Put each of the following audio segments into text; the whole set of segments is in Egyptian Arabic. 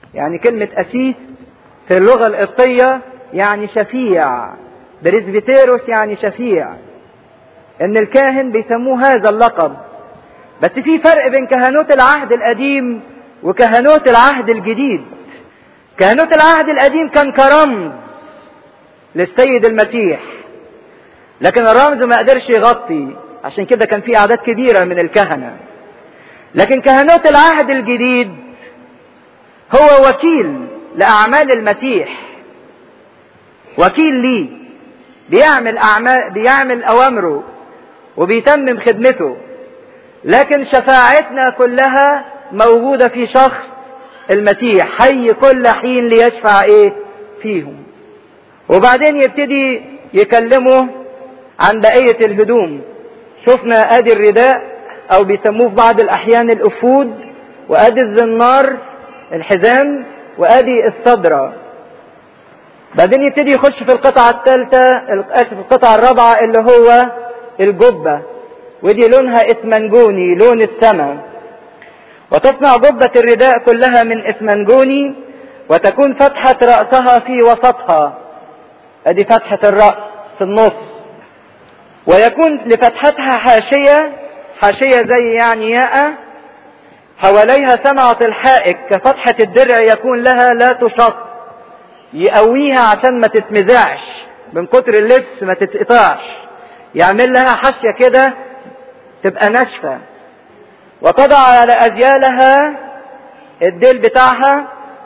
يعني كلمة أسيس في اللغة القبطية يعني شفيع بريزبيتيروس يعني شفيع ان الكاهن بيسموه هذا اللقب بس في فرق بين كهنوت العهد القديم وكهنوت العهد الجديد كهنوت العهد القديم كان كرمز للسيد المسيح لكن الرمز ما قدرش يغطي عشان كده كان في اعداد كبيرة من الكهنة لكن كهنوت العهد الجديد هو وكيل لأعمال المسيح وكيل ليه بيعمل أعمال بيعمل أوامره وبيتمم خدمته لكن شفاعتنا كلها موجودة في شخص المسيح حي كل حين ليشفع ايه فيهم وبعدين يبتدي يكلمه عن بقية الهدوم شفنا ادي الرداء او بيسموه في بعض الاحيان الافود وادي الزنار الحزام وادي الصدرة بعدين يبتدي يخش في القطعة الثالثة اسف القطعة الرابعة اللي هو الجبة ودي لونها اسمنجوني لون السماء وتصنع جبة الرداء كلها من اسمنجوني وتكون فتحة رأسها في وسطها ادي فتحة الرأس في النص ويكون لفتحتها حاشية حاشية زي يعني ياء حواليها سمعة الحائك كفتحة الدرع يكون لها لا تشط يقويها عشان ما تتمزعش من كتر اللبس ما تتقطعش يعمل لها حاشية كده تبقى ناشفة وتضع على أزيالها الديل بتاعها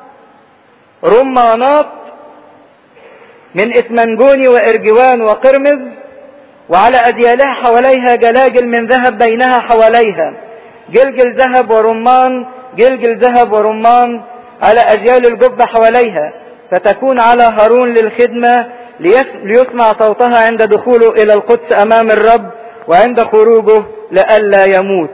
رمانات من اسمنجوني وارجوان وقرمز وعلى أزيالها حواليها جلاجل من ذهب بينها حواليها جلجل ذهب ورمان جلجل ذهب ورمان على أجيال الجبة حواليها فتكون على هارون للخدمة ليسمع صوتها عند دخوله إلى القدس أمام الرب وعند خروجه لئلا يموت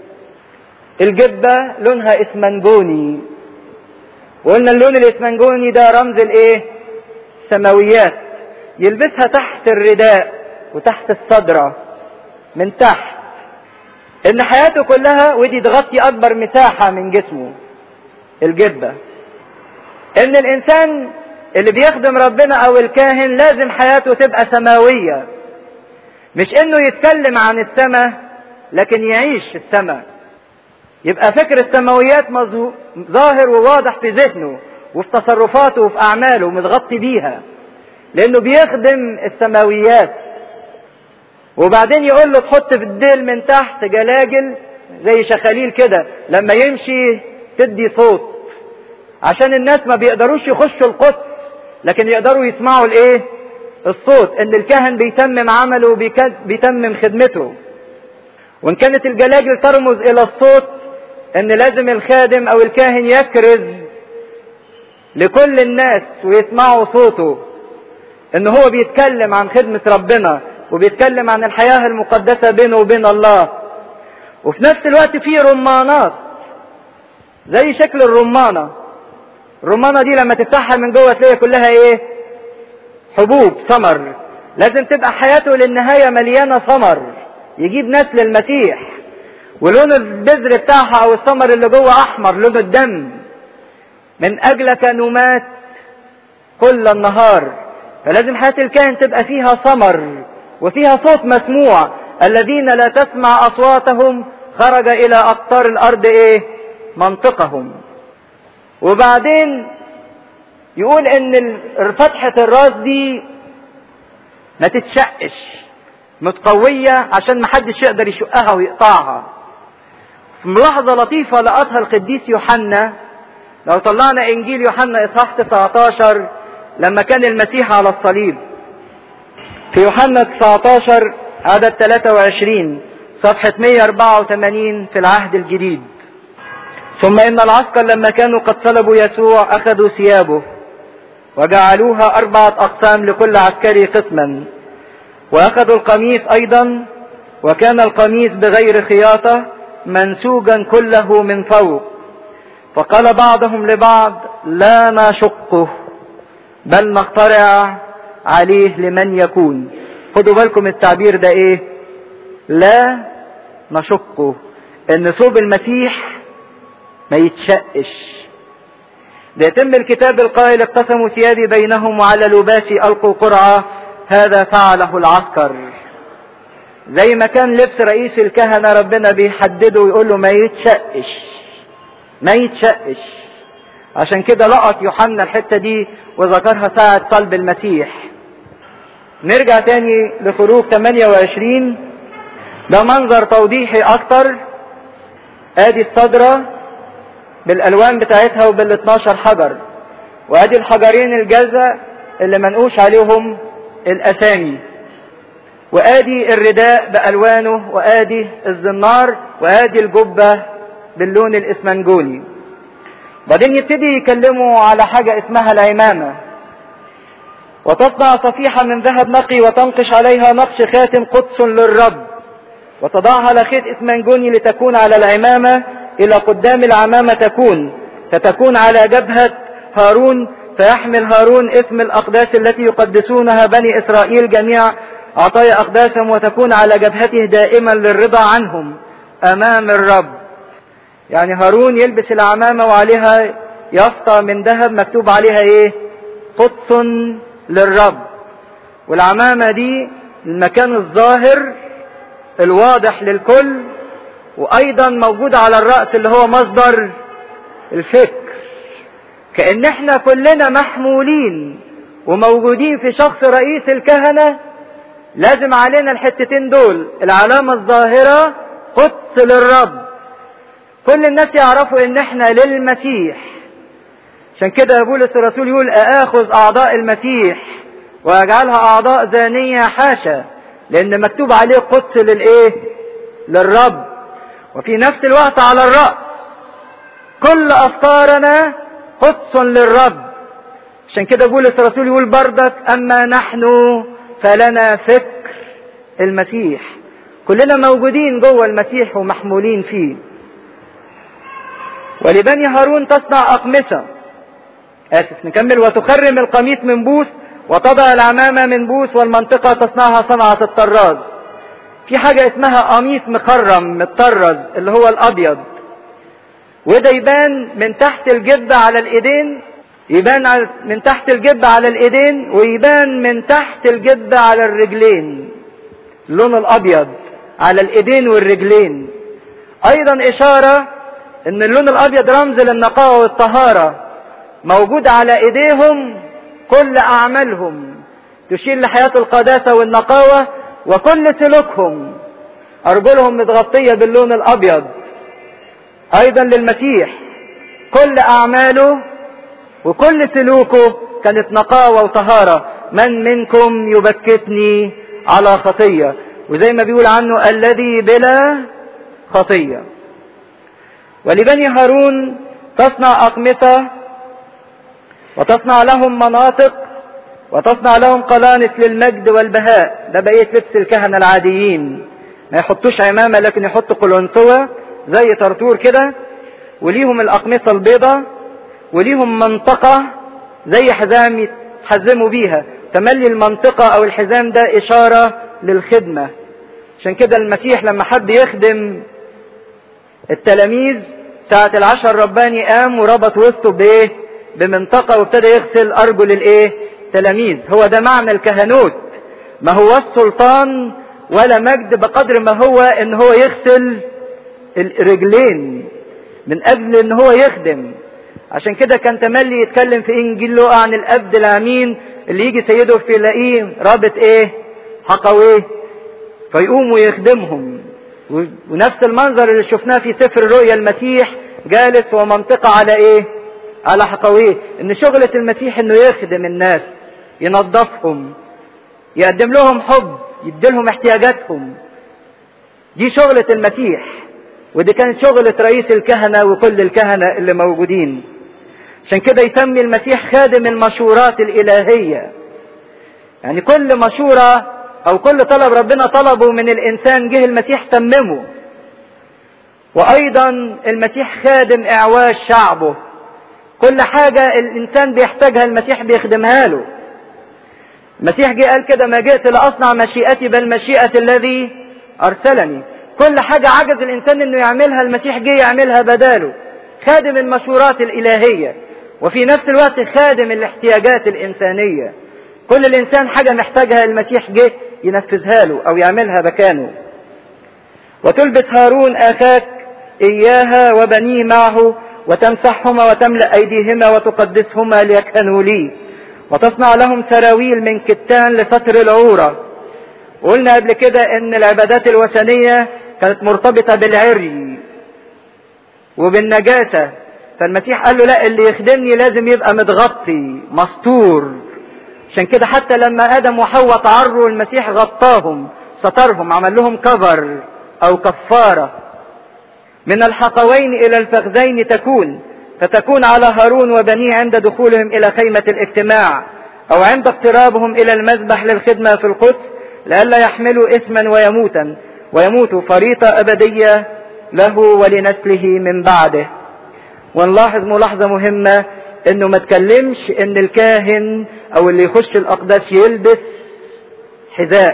الجبة لونها اسمنجوني وقلنا اللون الاسمنجوني ده رمز الايه سماويات يلبسها تحت الرداء وتحت الصدرة من تحت ان حياته كلها ودي تغطي اكبر مساحة من جسمه الجبة ان الانسان اللي بيخدم ربنا او الكاهن لازم حياته تبقى سماوية مش انه يتكلم عن السماء لكن يعيش السماء يبقى فكر السماويات ظاهر وواضح في ذهنه وفي تصرفاته وفي اعماله متغطي بيها لانه بيخدم السماويات وبعدين يقول له تحط في الديل من تحت جلاجل زي شخاليل كده لما يمشي تدي صوت عشان الناس ما بيقدروش يخشوا القدس لكن يقدروا يسمعوا الايه الصوت ان الكاهن بيتمم عمله وبيتمم خدمته وان كانت الجلاجل ترمز الى الصوت ان لازم الخادم او الكاهن يكرز لكل الناس ويسمعوا صوته ان هو بيتكلم عن خدمة ربنا وبيتكلم عن الحياة المقدسة بينه وبين الله وفي نفس الوقت في رمانات زي شكل الرمانة الرمانة دي لما تفتحها من جوه تلاقي كلها ايه حبوب ثمر لازم تبقى حياته للنهاية مليانة ثمر يجيب نسل المسيح ولون البذر بتاعها او الثمر اللي جوه احمر لون الدم من اجلك نمات كل النهار فلازم حياة الكاهن تبقى فيها ثمر وفيها صوت مسموع الذين لا تسمع اصواتهم خرج الى اقطار الارض ايه منطقهم وبعدين يقول ان فتحة الراس دي ما تتشقش متقوية عشان محدش يقدر يشقها ويقطعها في ملاحظة لطيفة لقطها القديس يوحنا لو طلعنا انجيل يوحنا اصحاح 19 لما كان المسيح على الصليب في يوحنا 19 عدد 23 صفحة 184 في العهد الجديد ثم إن العسكر لما كانوا قد صلبوا يسوع أخذوا ثيابه وجعلوها أربعة أقسام لكل عسكري قسما وأخذوا القميص أيضا وكان القميص بغير خياطة منسوجا كله من فوق فقال بعضهم لبعض لا نشقه بل نخترع عليه لمن يكون خدوا بالكم التعبير ده ايه لا نشقه ان ثوب المسيح ما يتشقش ليتم الكتاب القائل اقتسموا ثيابي بينهم وعلى لباسي ألقوا قرعة هذا فعله العسكر زي ما كان لبس رئيس الكهنة ربنا بيحدده ويقول له ما يتشقش ما يتشقش عشان كده لقط يوحنا الحتة دي وذكرها ساعة صلب المسيح نرجع تاني لخروج 28 ده منظر توضيحي اكتر ادي الصدرة بالالوان بتاعتها وبال 12 حجر وادي الحجرين الجزء اللي منقوش عليهم الاسامي وادي الرداء بالوانه وادي الزنار وادي الجبة باللون الاسمنجوني بعدين يبتدي يكلموا على حاجة اسمها العمامة وتصنع صفيحة من ذهب نقي وتنقش عليها نقش خاتم قدس للرب وتضعها على خيط اسمنجوني لتكون على العمامة إلى قدام العمامة تكون فتكون على جبهة هارون فيحمل هارون اسم الأقداس التي يقدسونها بني إسرائيل جميع عطايا أقداسهم وتكون على جبهته دائما للرضا عنهم أمام الرب يعني هارون يلبس العمامة وعليها يافطة من ذهب مكتوب عليها ايه قدس للرب والعمامة دي المكان الظاهر الواضح للكل وايضا موجود على الرأس اللي هو مصدر الفكر كأن احنا كلنا محمولين وموجودين في شخص رئيس الكهنة لازم علينا الحتتين دول العلامة الظاهرة قدس للرب كل الناس يعرفوا ان احنا للمسيح عشان كده بولس الرسول يقول اخذ اعضاء المسيح واجعلها اعضاء زانية حاشا لان مكتوب عليه قدس للايه للرب وفي نفس الوقت على الرأس كل افكارنا قدس للرب عشان كده بولس الرسول يقول بردك اما نحن فلنا فكر المسيح كلنا موجودين جوه المسيح ومحمولين فيه ولبني هارون تصنع أقمصة آسف نكمل وتخرم القميص من بوس وتضع العمامة من بوس والمنطقة تصنعها صنعة الطراز في حاجة اسمها قميص مخرم متطرز اللي هو الأبيض وده يبان من تحت الجبة على الإيدين يبان من تحت الجبة على الإيدين ويبان من تحت الجبة على الرجلين اللون الأبيض على الإيدين والرجلين أيضا إشارة ان اللون الابيض رمز للنقاوة والطهارة موجود على ايديهم كل اعمالهم تشير لحياة القداسة والنقاوة وكل سلوكهم ارجلهم متغطية باللون الابيض ايضا للمسيح كل اعماله وكل سلوكه كانت نقاوة وطهارة من منكم يبكتني على خطية وزي ما بيقول عنه الذي بلا خطيه ولبني هارون تصنع أقمصة وتصنع لهم مناطق وتصنع لهم قلانس للمجد والبهاء ده بقية لبس الكهنة العاديين ما يحطوش عمامة لكن يحطوا قلنسوة زي طرطور كده وليهم الأقمصة البيضة وليهم منطقة زي حزام يتحزموا بيها تملي المنطقة أو الحزام ده إشارة للخدمة عشان كده المسيح لما حب يخدم التلاميذ ساعة العشر رباني قام وربط وسطه بايه بمنطقة وابتدى يغسل ارجل الايه تلاميذ هو ده معنى الكهنوت ما هو السلطان ولا مجد بقدر ما هو ان هو يغسل الرجلين من اجل ان هو يخدم عشان كده كان تملي يتكلم في انجيل لوقا عن الابد الامين اللي يجي سيده في يلاقيه رابط ايه حقويه فيقوم ويخدمهم ونفس المنظر اللي شفناه في سفر الرؤيا المسيح جالس ومنطقة على ايه على حقويه ان شغلة المسيح انه يخدم الناس ينظفهم يقدم لهم حب يديلهم احتياجاتهم دي شغلة المسيح ودي كانت شغلة رئيس الكهنة وكل الكهنة اللي موجودين عشان كده يسمي المسيح خادم المشورات الإلهية يعني كل مشورة او كل طلب ربنا طلبه من الانسان جه المسيح تممه وايضا المسيح خادم اعواز شعبه كل حاجة الانسان بيحتاجها المسيح بيخدمها له المسيح جه قال كده ما جئت لاصنع مشيئتي بل مشيئة الذي ارسلني كل حاجة عجز الانسان انه يعملها المسيح جه يعملها بداله خادم المشورات الالهية وفي نفس الوقت خادم الاحتياجات الإنسانية كل الإنسان حاجة محتاجها المسيح جه ينفذها له أو يعملها مكانه وتلبس هارون أخاك إياها وبنيه معه وتمسحهما وتملأ أيديهما وتقدسهما ليكهنوا لي وتصنع لهم سراويل من كتان لستر العورة وقلنا قبل كده ان العبادات الوثنية كانت مرتبطة بالعري وبالنجاسة فالمسيح قال له لا اللي يخدمني لازم يبقى متغطي مستور عشان كده حتى لما ادم وحواء تعروا المسيح غطاهم سترهم عمل لهم كفر او كفاره من الحقوين الى الفخذين تكون فتكون على هارون وبنيه عند دخولهم الى خيمه الاجتماع او عند اقترابهم الى المذبح للخدمه في القدس لئلا يحملوا اثما ويموتا ويموتوا فريضه ابديه له ولنسله من بعده ونلاحظ ملاحظه مهمه انه ما تكلمش ان الكاهن او اللي يخش الاقداس يلبس حذاء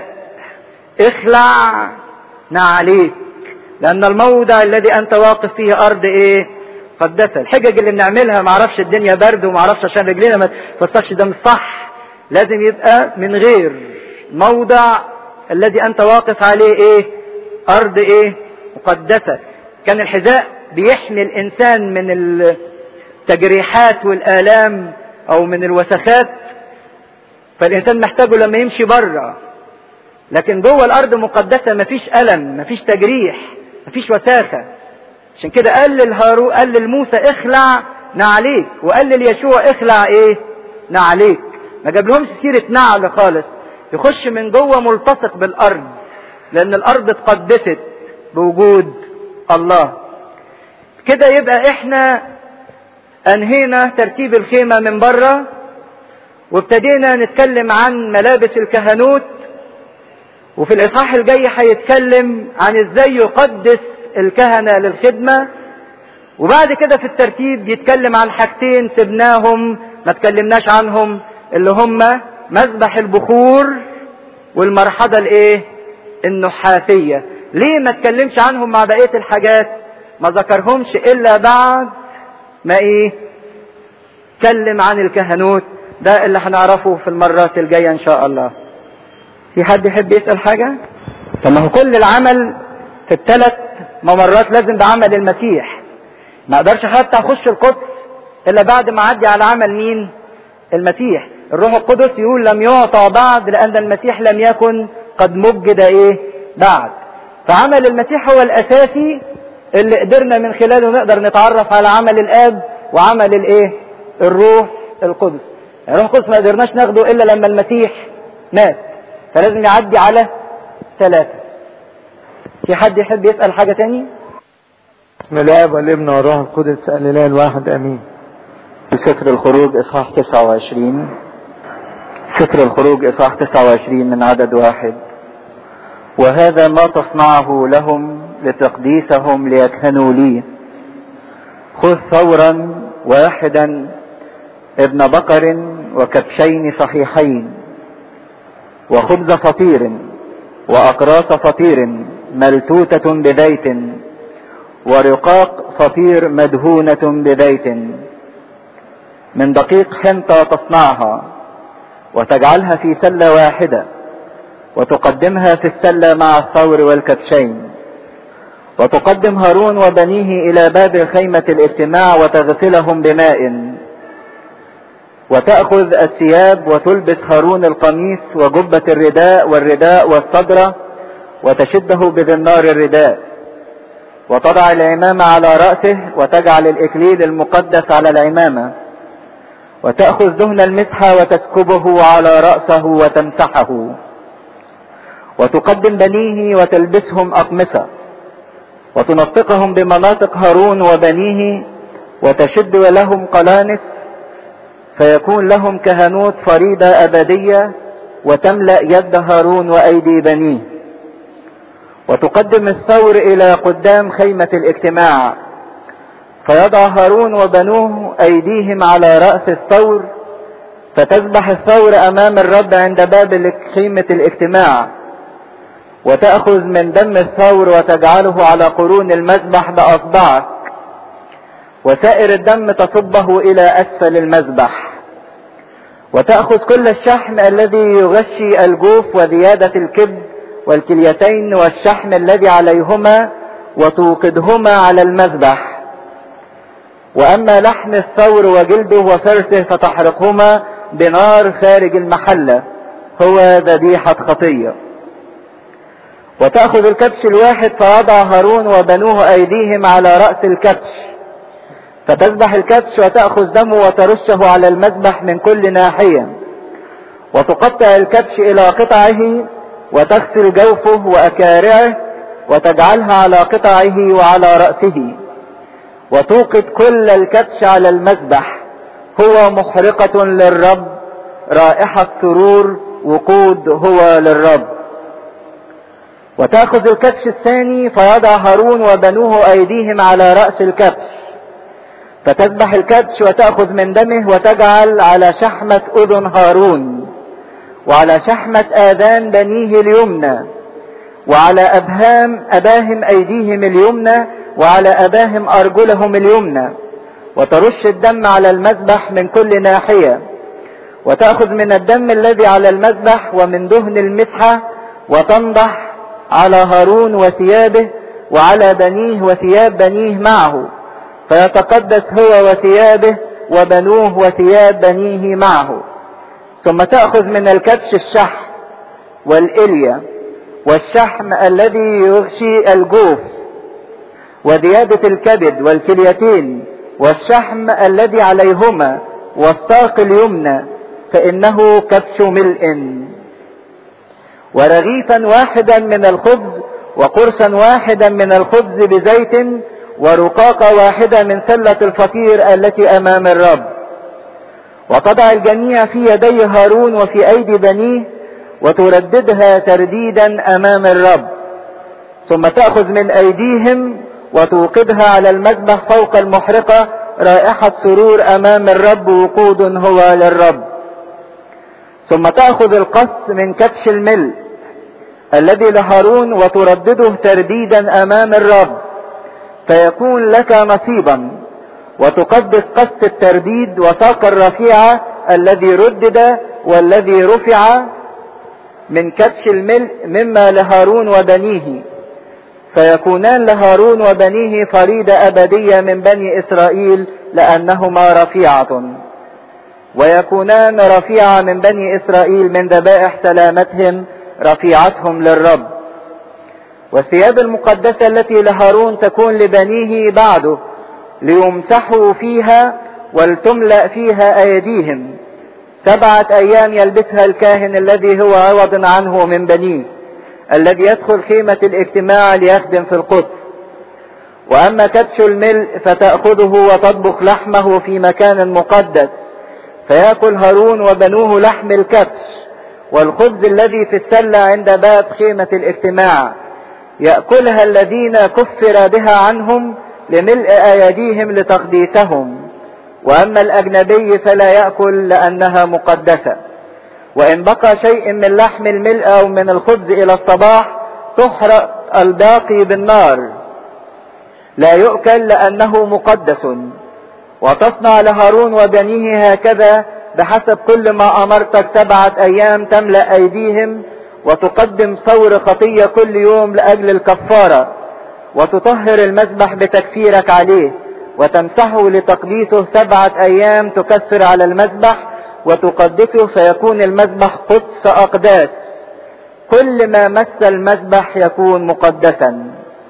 اخلع نعليك لان الموضع الذي انت واقف فيه ارض ايه مقدسه الحجج اللي بنعملها ما اعرفش الدنيا برد وما اعرفش عشان رجلينا ما تفسخش ده مش صح لازم يبقى من غير موضع الذي انت واقف عليه ايه ارض ايه مقدسه كان الحذاء بيحمي الانسان من التجريحات والالام او من الوسخات فالانسان محتاجه لما يمشي بره لكن جوه الارض مقدسه مفيش الم مفيش تجريح مفيش وساخه عشان كده قال للهارو قال للموسى اخلع نعليك وقال لليشوع اخلع ايه نعليك ما جاب لهمش سيره نعل خالص يخش من جوه ملتصق بالارض لان الارض اتقدست بوجود الله كده يبقى احنا انهينا ترتيب الخيمه من بره وابتدينا نتكلم عن ملابس الكهنوت وفي الاصحاح الجاي هيتكلم عن ازاي يقدس الكهنه للخدمه وبعد كده في الترتيب بيتكلم عن حاجتين سبناهم ما تكلمناش عنهم اللي هما مذبح البخور والمرحله الايه النحاسيه ليه ما اتكلمش عنهم مع بقيه الحاجات ما ذكرهمش الا بعد ما ايه اتكلم عن الكهنوت ده اللي هنعرفه في المرات الجايه ان شاء الله في حد يحب يسال حاجه طب ما هو كل العمل في الثلاث ممرات لازم بعمل المسيح ما اقدرش حتى اخش القدس الا بعد ما اعدي على عمل مين المسيح الروح القدس يقول لم يعطى بعد لان المسيح لم يكن قد مجد ايه بعد فعمل المسيح هو الاساسي اللي قدرنا من خلاله نقدر نتعرف على عمل الاب وعمل الايه الروح القدس يعني الروح القدس ما قدرناش ناخده الا لما المسيح مات فلازم يعدي على ثلاثة في حد يحب يسأل حاجة تاني بسم الله والابن والروح القدس الاله الواحد امين في سفر الخروج اصحاح 29 سفر الخروج اصحاح 29 من عدد واحد وهذا ما تصنعه لهم لتقديسهم ليكهنوا لي خذ ثورا واحدا ابن بقر وكبشين صحيحين وخبز فطير واقراص فطير ملتوتة بزيت ورقاق فطير مدهونة بزيت من دقيق حنطة تصنعها وتجعلها في سلة واحدة وتقدمها في السلة مع الثور والكبشين وتقدم هارون وبنيه إلى باب خيمة الاجتماع وتغسلهم بماء وتأخذ الثياب وتلبس هارون القميص وجبة الرداء والرداء والصدرة وتشده بذنار الرداء وتضع العمامة على رأسه وتجعل الإكليل المقدس على العمامة وتأخذ دهن المسحة وتسكبه على رأسه وتمسحه وتقدم بنيه وتلبسهم أقمصة وتنطقهم بمناطق هارون وبنيه وتشد لهم قلانس فيكون لهم كهنوت فريضة أبدية وتملأ يد هارون وأيدي بنيه وتقدم الثور إلى قدام خيمة الاجتماع فيضع هارون وبنوه أيديهم على رأس الثور فتذبح الثور أمام الرب عند باب خيمة الاجتماع وتأخذ من دم الثور وتجعله على قرون المذبح بأصبعك وسائر الدم تصبه الى اسفل المذبح وتأخذ كل الشحم الذي يغشي الجوف وزيادة الكبد والكليتين والشحم الذي عليهما وتوقدهما على المذبح واما لحم الثور وجلده وفرسه فتحرقهما بنار خارج المحلة هو ذبيحة خطية وتأخذ الكبش الواحد فيضع هارون وبنوه أيديهم على رأس الكبش فتذبح الكبش وتأخذ دمه وترشه على المذبح من كل ناحية وتقطع الكبش إلى قطعه وتغسل جوفه وأكارعه وتجعلها على قطعه وعلى رأسه وتوقد كل الكبش على المذبح هو محرقة للرب رائحة سرور وقود هو للرب وتأخذ الكبش الثاني فيضع هارون وبنوه أيديهم على رأس الكبش فتذبح الكبش وتأخذ من دمه وتجعل على شحمة أذن هارون وعلى شحمة آذان بنيه اليمنى وعلى أبهام أباهم أيديهم اليمنى وعلى أباهم أرجلهم اليمنى وترش الدم على المذبح من كل ناحية وتأخذ من الدم الذي على المذبح ومن دهن المسحة وتنضح على هارون وثيابه وعلى بنيه وثياب بنيه معه فيتقدس هو وثيابه وبنوه وثياب بنيه معه ثم تأخذ من الكبش الشحم والإلية والشحم الذي يغشي الجوف وزيادة الكبد والكليتين والشحم الذي عليهما والساق اليمنى فإنه كبش ملء ورغيفا واحدا من الخبز وقرصا واحدا من الخبز بزيت ورقاقة واحدة من سلة الفطير التي أمام الرب وتضع الجميع في يدي هارون وفي أيدي بنيه وترددها ترديدا أمام الرب ثم تأخذ من أيديهم وتوقدها على المذبح فوق المحرقة رائحة سرور أمام الرب وقود هو للرب ثم تأخذ القص من كبش الملء الذي لهارون وتردده ترديدا أمام الرب فيكون لك نصيبا وتقدس قص الترديد وساق الرفيعة الذي ردد والذي رفع من كبش الملء مما لهارون وبنيه فيكونان لهارون وبنيه فريدة أبدية من بني إسرائيل لأنهما رفيعة ويكونان رفيعة من بني إسرائيل من ذبائح سلامتهم رفيعتهم للرب والثياب المقدسة التي لهارون تكون لبنيه بعده ليمسحوا فيها ولتملأ فيها أيديهم سبعة أيام يلبسها الكاهن الذي هو عوض عنه من بنيه الذي يدخل خيمة الاجتماع ليخدم في القدس وأما كبش الملء فتأخذه وتطبخ لحمه في مكان مقدس فيأكل هارون وبنوه لحم الكبش والخبز الذي في السلة عند باب خيمة الاجتماع يأكلها الذين كفر بها عنهم لملء أيديهم لتقديسهم وأما الأجنبي فلا يأكل لأنها مقدسة وإن بقى شيء من لحم الملء أو من الخبز إلى الصباح تحرق الباقي بالنار لا يؤكل لأنه مقدس وتصنع لهارون وبنيه هكذا بحسب كل ما أمرتك سبعة أيام تملأ أيديهم وتقدم ثور خطية كل يوم لأجل الكفارة وتطهر المذبح بتكفيرك عليه وتمسحه لتقديسه سبعة أيام تكفر على المذبح وتقدسه فيكون المذبح قدس أقداس كل ما مس المذبح يكون مقدسا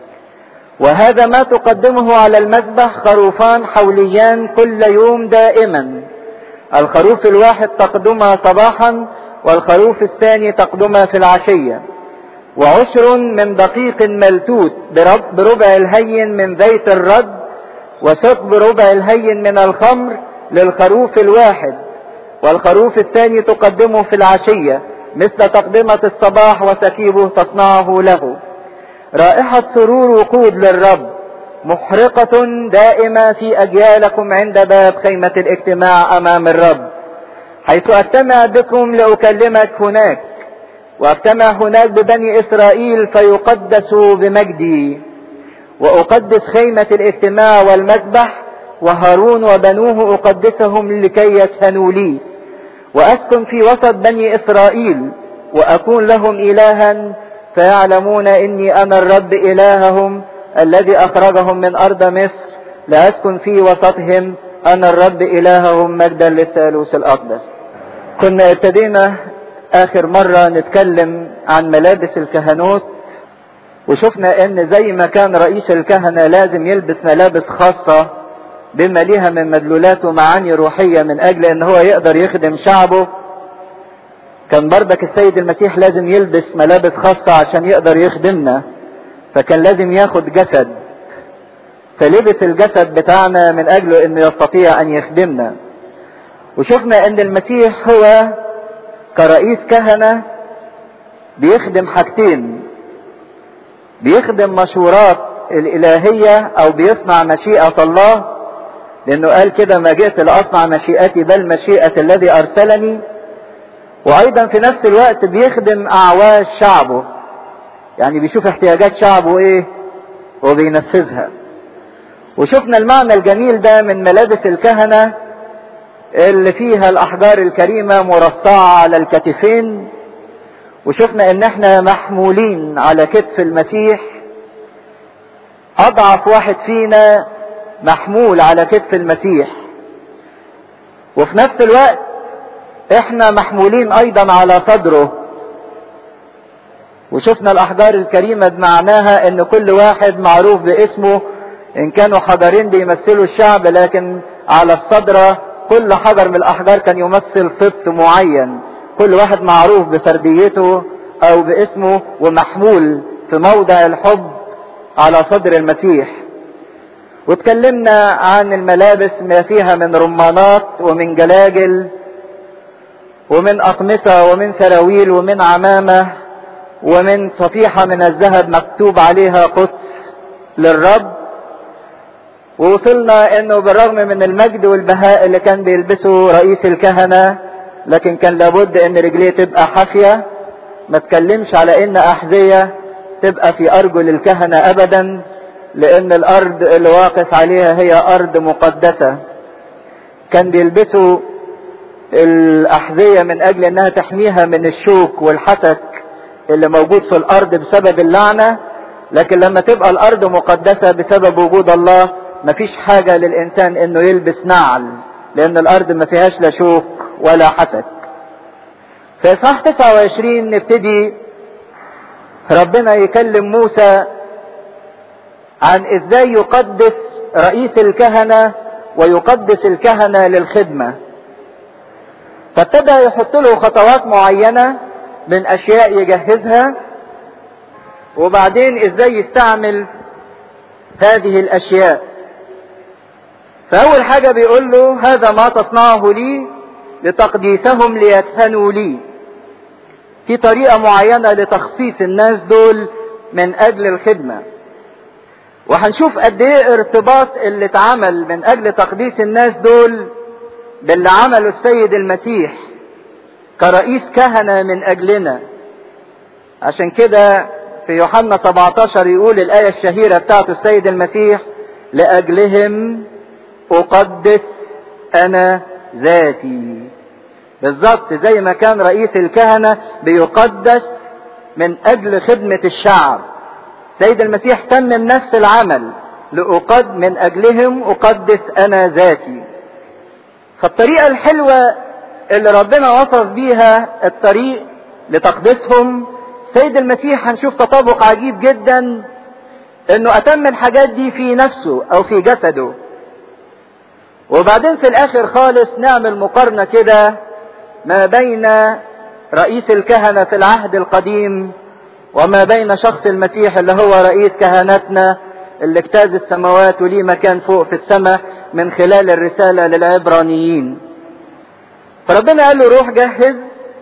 وهذا ما تقدمه على المذبح خروفان حوليان كل يوم دائما الخروف الواحد تقدمها صباحا والخروف الثاني تقدمها في العشية وعشر من دقيق ملتوت بربع الهين من زيت الرد وشق بربع الهين من الخمر للخروف الواحد والخروف الثاني تقدمه في العشية مثل تقدمة الصباح وسكيبه تصنعه له رائحة سرور وقود للرب محرقة دائمة في أجيالكم عند باب خيمة الاجتماع أمام الرب حيث أجتمع بكم لأكلمك هناك وأجتمع هناك ببني إسرائيل فيقدسوا بمجدي وأقدس خيمة الاجتماع والمذبح وهارون وبنوه أقدسهم لكي يسهنوا لي وأسكن في وسط بني إسرائيل وأكون لهم إلها فيعلمون إني أنا الرب إلههم الذي أخرجهم من أرض مصر لأسكن في وسطهم أنا الرب إلههم مجدا للثالوث الأقدس كنا ابتدينا آخر مرة نتكلم عن ملابس الكهنوت وشفنا ان زي ما كان رئيس الكهنة لازم يلبس ملابس خاصة بما ليها من مدلولات ومعاني روحية من اجل ان هو يقدر يخدم شعبه كان بردك السيد المسيح لازم يلبس ملابس خاصة عشان يقدر يخدمنا فكان لازم ياخد جسد فلبس الجسد بتاعنا من اجله انه يستطيع ان يخدمنا وشفنا ان المسيح هو كرئيس كهنة بيخدم حاجتين بيخدم مشورات الإلهية أو بيصنع مشيئة الله لأنه قال كده ما جئت لأصنع مشيئتي بل مشيئة الذي أرسلني وأيضا في نفس الوقت بيخدم أعواز شعبه يعني بيشوف احتياجات شعبه إيه وبينفذها وشفنا المعنى الجميل ده من ملابس الكهنة اللي فيها الأحجار الكريمة مرصعة على الكتفين وشفنا ان احنا محمولين على كتف المسيح اضعف واحد فينا محمول على كتف المسيح وفي نفس الوقت احنا محمولين ايضا على صدره وشفنا الاحجار الكريمة بمعناها ان كل واحد معروف باسمه ان كانوا حجرين بيمثلوا الشعب لكن على الصدرة كل حجر من الاحجار كان يمثل سبط معين كل واحد معروف بفرديته او باسمه ومحمول في موضع الحب على صدر المسيح واتكلمنا عن الملابس ما فيها من رمانات ومن جلاجل ومن أقمصة ومن سراويل ومن عمامة ومن صفيحة من الذهب مكتوب عليها قدس للرب ووصلنا انه بالرغم من المجد والبهاء اللي كان بيلبسه رئيس الكهنة لكن كان لابد ان رجليه تبقى حافية ما تكلمش على ان احذية تبقى في ارجل الكهنة ابدا لان الارض اللي واقف عليها هي ارض مقدسة كان بيلبسوا الاحذية من اجل انها تحميها من الشوك والحسك اللي موجود في الارض بسبب اللعنة لكن لما تبقى الارض مقدسة بسبب وجود الله مفيش حاجة للانسان انه يلبس نعل لان الارض ما فيهاش لا شوك ولا حسد في اصحاح 29 نبتدي ربنا يكلم موسى عن ازاي يقدس رئيس الكهنة ويقدس الكهنة للخدمة فابتدى يحط له خطوات معينة من اشياء يجهزها وبعدين ازاي يستعمل هذه الاشياء فاول حاجة بيقول له هذا ما تصنعه لي لتقديسهم ليسهنوا لي في طريقة معينة لتخصيص الناس دول من اجل الخدمة وهنشوف قد ايه ارتباط اللي اتعمل من اجل تقديس الناس دول باللي عمله السيد المسيح كرئيس كهنة من اجلنا عشان كده في يوحنا 17 يقول الآية الشهيرة بتاعت السيد المسيح لأجلهم أقدس أنا ذاتي بالظبط زي ما كان رئيس الكهنة بيقدس من أجل خدمة الشعب سيد المسيح تمم نفس العمل لأقد من أجلهم أقدس أنا ذاتي فالطريقة الحلوة اللي ربنا وصف بيها الطريق لتقديسهم سيد المسيح هنشوف تطابق عجيب جدا انه اتم الحاجات دي في نفسه او في جسده وبعدين في الاخر خالص نعمل مقارنة كده ما بين رئيس الكهنة في العهد القديم وما بين شخص المسيح اللي هو رئيس كهنتنا اللي اجتاز السماوات وليه مكان فوق في السماء من خلال الرسالة للعبرانيين فربنا قال له روح جهز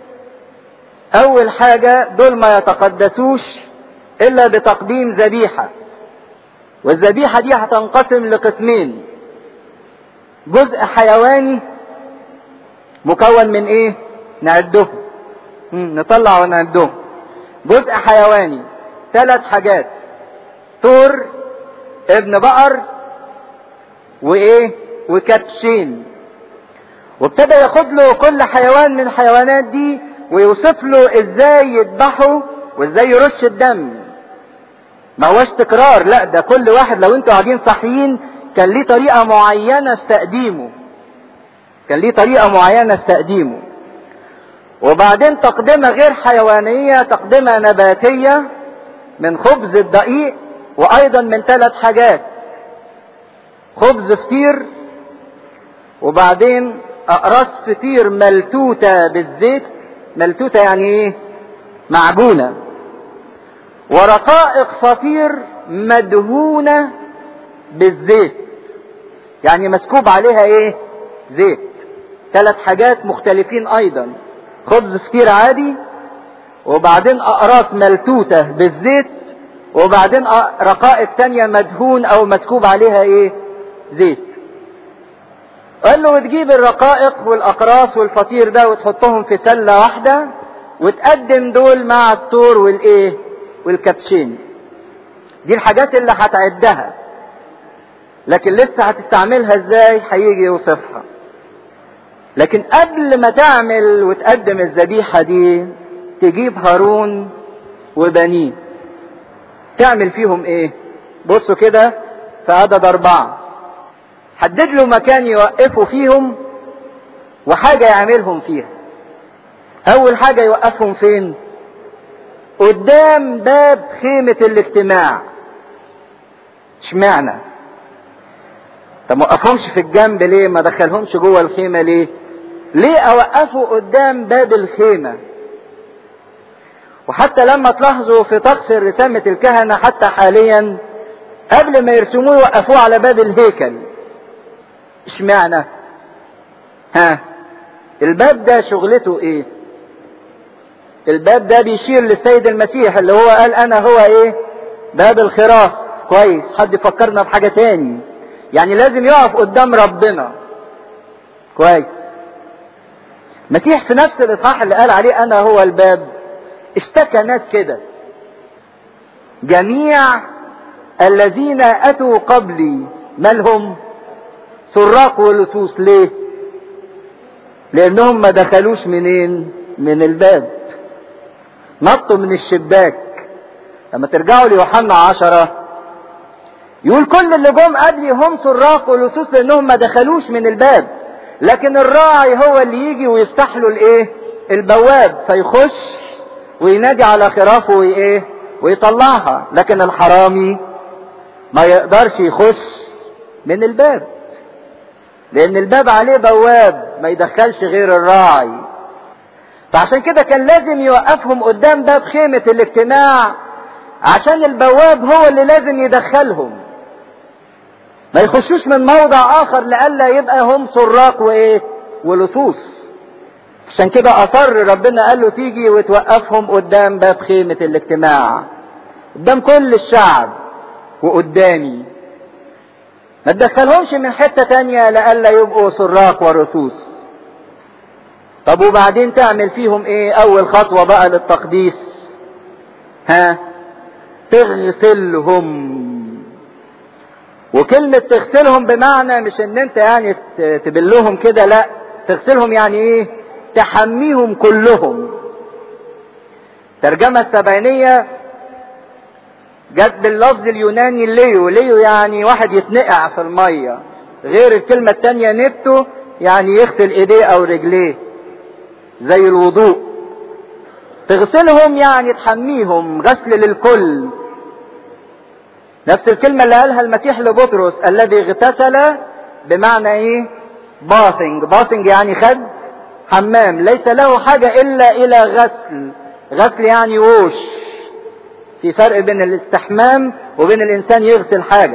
اول حاجة دول ما يتقدسوش الا بتقديم ذبيحة والذبيحة دي هتنقسم لقسمين جزء حيواني مكون من ايه نعدهم نطلع ونعدهم جزء حيواني ثلاث حاجات طور ابن بقر وايه وكبشين وابتدى ياخد له كل حيوان من الحيوانات دي ويوصف له ازاي يذبحه وازاي يرش الدم ما هوش تكرار لا ده كل واحد لو انتوا قاعدين صحيين كان ليه طريقة معينة في تقديمه كان ليه طريقة معينة في تقديمه وبعدين تقدمة غير حيوانية تقدمة نباتية من خبز الدقيق وايضا من ثلاث حاجات خبز فطير وبعدين اقراص فطير ملتوتة بالزيت ملتوتة يعني ايه معجونة ورقائق فطير مدهونة بالزيت يعني مسكوب عليها ايه زيت ثلاث حاجات مختلفين ايضا خبز فطير عادي وبعدين اقراص ملتوتة بالزيت وبعدين رقائق تانية مدهون او مسكوب عليها ايه زيت قال له وتجيب الرقائق والاقراص والفطير ده وتحطهم في سلة واحدة وتقدم دول مع التور والايه والكبشين دي الحاجات اللي هتعدها لكن لسه هتستعملها ازاي هيجي يوصفها لكن قبل ما تعمل وتقدم الذبيحة دي تجيب هارون وبنيه تعمل فيهم ايه بصوا كده في عدد اربعة حدد له مكان يوقفوا فيهم وحاجة يعملهم فيها اول حاجة يوقفهم فين قدام باب خيمة الاجتماع اشمعنى طب ما وقفهمش في الجنب ليه ما دخلهمش جوه الخيمة ليه ليه اوقفه قدام باب الخيمة وحتى لما تلاحظوا في طقس رسامة الكهنة حتى حاليا قبل ما يرسموه يوقفوه على باب الهيكل اشمعنى ها الباب ده شغلته ايه الباب ده بيشير للسيد المسيح اللي هو قال انا هو ايه باب الخراف كويس حد يفكرنا بحاجة تاني يعني لازم يقف قدام ربنا كويس مسيح في نفس الاصحاح اللي قال عليه انا هو الباب اشتكى ناس كده جميع الذين اتوا قبلي مالهم سراق ولصوص ليه لانهم ما دخلوش منين من الباب نطوا من الشباك لما ترجعوا ليوحنا عشرة يقول كل اللي جم قبلي هم سراق ولصوص لانهم ما دخلوش من الباب لكن الراعي هو اللي يجي ويفتح له الايه البواب فيخش وينادي على خرافه وايه ويطلعها لكن الحرامي ما يقدرش يخش من الباب لان الباب عليه بواب ما يدخلش غير الراعي فعشان كده كان لازم يوقفهم قدام باب خيمة الاجتماع عشان البواب هو اللي لازم يدخلهم ما يخشوش من موضع اخر لئلا يبقى هم سراق وايه ولصوص عشان كده اصر ربنا قال له تيجي وتوقفهم قدام باب خيمة الاجتماع قدام كل الشعب وقدامي ما تدخلهمش من حتة تانية لئلا يبقوا سراق ورصوص طب وبعدين تعمل فيهم ايه اول خطوة بقى للتقديس ها تغسلهم وكلمة تغسلهم بمعنى مش ان انت يعني تبلهم كده لا تغسلهم يعني ايه تحميهم كلهم ترجمة السبعينية جت باللفظ اليوناني ليو ليو يعني واحد يتنقع في المية غير الكلمة التانية نبتو يعني يغسل ايديه او رجليه زي الوضوء تغسلهم يعني تحميهم غسل للكل نفس الكلمة اللي قالها المسيح لبطرس الذي اغتسل بمعنى ايه باثنج باثنج يعني خد حمام ليس له حاجة الا الى غسل غسل يعني ووش في فرق بين الاستحمام وبين الانسان يغسل حاجة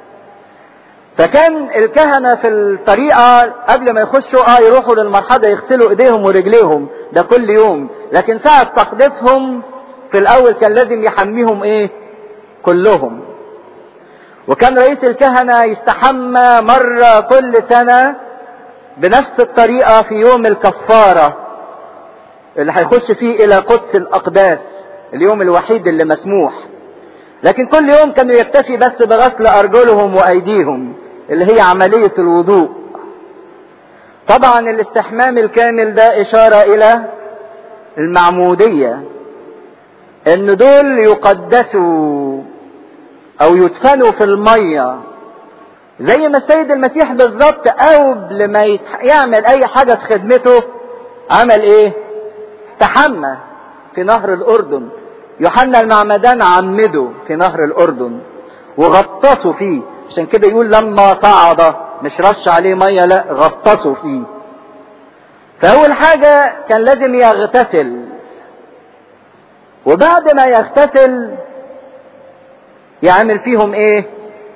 فكان الكهنة في الطريقة قبل ما يخشوا اه يروحوا للمرحلة يغسلوا ايديهم ورجليهم ده كل يوم لكن ساعة تقديسهم في الاول كان لازم يحميهم ايه كلهم وكان رئيس الكهنة يستحمى مرة كل سنة بنفس الطريقة في يوم الكفارة اللي هيخش فيه الى قدس الاقداس اليوم الوحيد اللي مسموح لكن كل يوم كانوا يكتفي بس بغسل ارجلهم وايديهم اللي هي عملية الوضوء طبعا الاستحمام الكامل ده اشارة الى المعمودية ان دول يقدسوا او يدفنوا في المية زي ما السيد المسيح بالظبط قبل ما يتح... يعمل اي حاجة في خدمته عمل ايه استحمى في نهر الاردن يوحنا المعمدان عمده في نهر الاردن وغطسوا فيه عشان كده يقول لما صعد مش رش عليه ميه لا غطسوا فيه فاول حاجه كان لازم يغتسل وبعد ما يغتسل يعمل فيهم ايه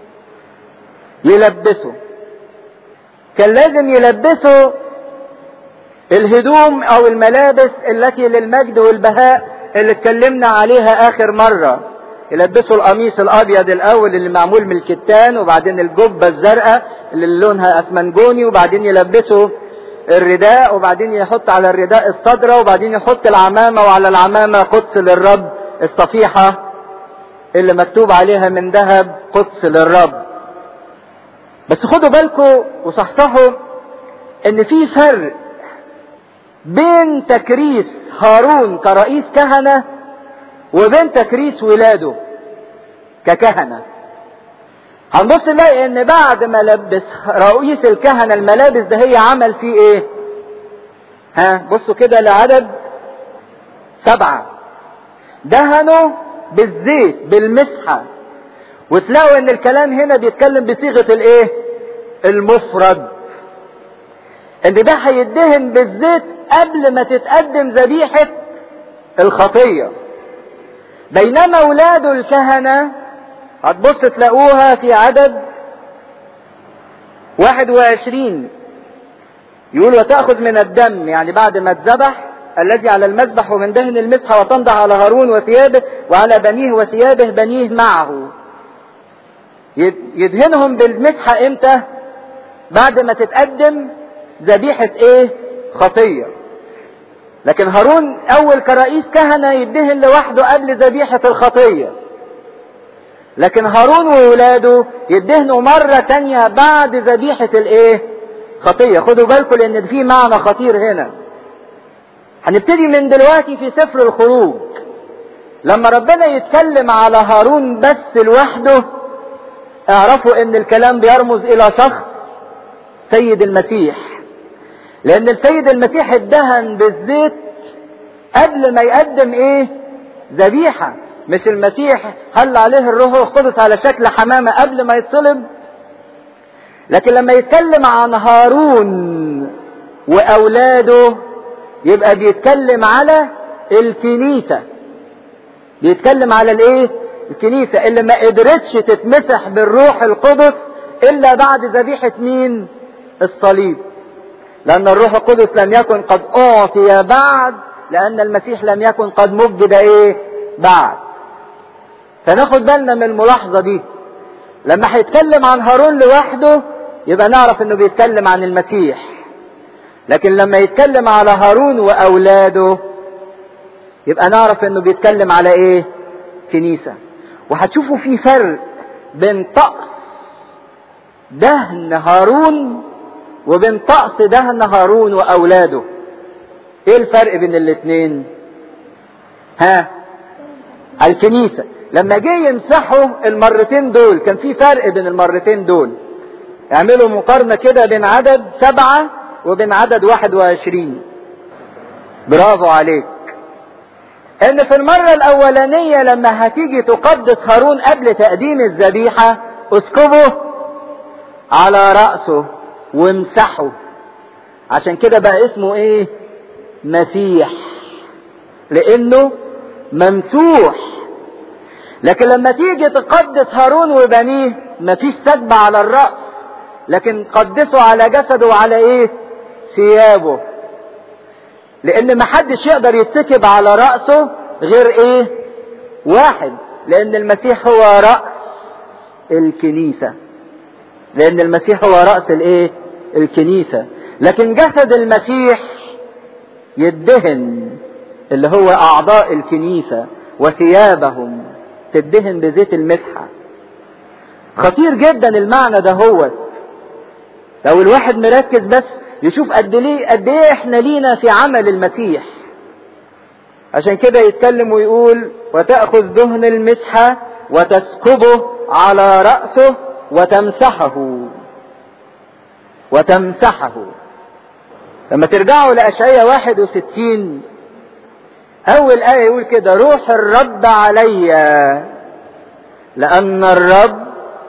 يلبسوا كان لازم يلبسوا الهدوم او الملابس التي للمجد والبهاء اللي اتكلمنا عليها اخر مرة يلبسوا القميص الابيض الاول اللي معمول من الكتان وبعدين الجبة الزرقاء اللي لونها اسمنجوني وبعدين يلبسوا الرداء وبعدين يحط على الرداء الصدرة وبعدين يحط العمامة وعلى العمامة قدس للرب الصفيحة اللي مكتوب عليها من ذهب قدس للرب بس خدوا بالكم وصحصحوا ان في فرق بين تكريس هارون كرئيس كهنة وبين تكريس ولاده ككهنة هنبص نلاقي ان بعد ما لبس رئيس الكهنة الملابس ده هي عمل فيه ايه ها بصوا كده لعدد سبعة دهنوا بالزيت بالمسحة وتلاقوا ان الكلام هنا بيتكلم بصيغة الايه المفرد ان ده هيدهن بالزيت قبل ما تتقدم ذبيحة الخطية بينما اولاد الكهنة هتبص تلاقوها في عدد واحد وعشرين يقول وتأخذ من الدم يعني بعد ما اتذبح الذي على المذبح ومن دهن المسحة وتنضح على هارون وثيابه وعلى بنيه وثيابه بنيه معه يدهنهم بالمسحة امتى بعد ما تتقدم ذبيحة ايه خطية لكن هارون اول كرئيس كهنة يدهن لوحده قبل ذبيحة الخطية لكن هارون وولاده يدهنوا مرة تانية بعد ذبيحة الايه خطية خدوا بالكم لان في معنى خطير هنا هنبتدي من دلوقتي في سفر الخروج لما ربنا يتكلم على هارون بس لوحده اعرفوا ان الكلام بيرمز الى شخص سيد المسيح لان السيد المسيح ادهن بالزيت قبل ما يقدم ايه ذبيحة مش المسيح هل عليه الروح القدس على شكل حمامة قبل ما يتصلب لكن لما يتكلم عن هارون واولاده يبقى بيتكلم على الكنيسة بيتكلم على الايه الكنيسة اللي ما قدرتش تتمسح بالروح القدس الا بعد ذبيحة مين الصليب لان الروح القدس لم يكن قد اعطي بعد لان المسيح لم يكن قد مجد ايه بعد فناخد بالنا من الملاحظة دي لما هيتكلم عن هارون لوحده يبقى نعرف انه بيتكلم عن المسيح لكن لما يتكلم على هارون واولاده يبقى نعرف انه بيتكلم على ايه كنيسة وهتشوفوا في فرق بين طقس دهن هارون وبين طقس دهن هارون واولاده ايه الفرق بين الاتنين ها الكنيسة لما جه يمسحوا المرتين دول كان في فرق بين المرتين دول اعملوا مقارنة كده بين عدد سبعة وبين عدد واحد وعشرين برافو عليك ان في المرة الاولانية لما هتيجي تقدس هارون قبل تقديم الذبيحة اسكبه على رأسه وامسحه عشان كده بقى اسمه ايه مسيح لانه ممسوح لكن لما تيجي تقدس هارون وبنيه مفيش سجبة على الرأس لكن قدسه على جسده وعلى ايه ثيابه لان محدش يقدر يتكب على رأسه غير ايه واحد لان المسيح هو رأس الكنيسة لان المسيح هو رأس الايه الكنيسة لكن جسد المسيح يدهن اللي هو اعضاء الكنيسة وثيابهم تدهن بزيت المسحة خطير جدا المعنى ده هو لو الواحد مركز بس يشوف قد ليه قد ايه احنا لينا في عمل المسيح عشان كده يتكلم ويقول وتأخذ دهن المسحة وتسكبه على رأسه وتمسحه وتمسحه لما ترجعوا لأشعية 61 أول آية يقول كده روح الرب علي لأن الرب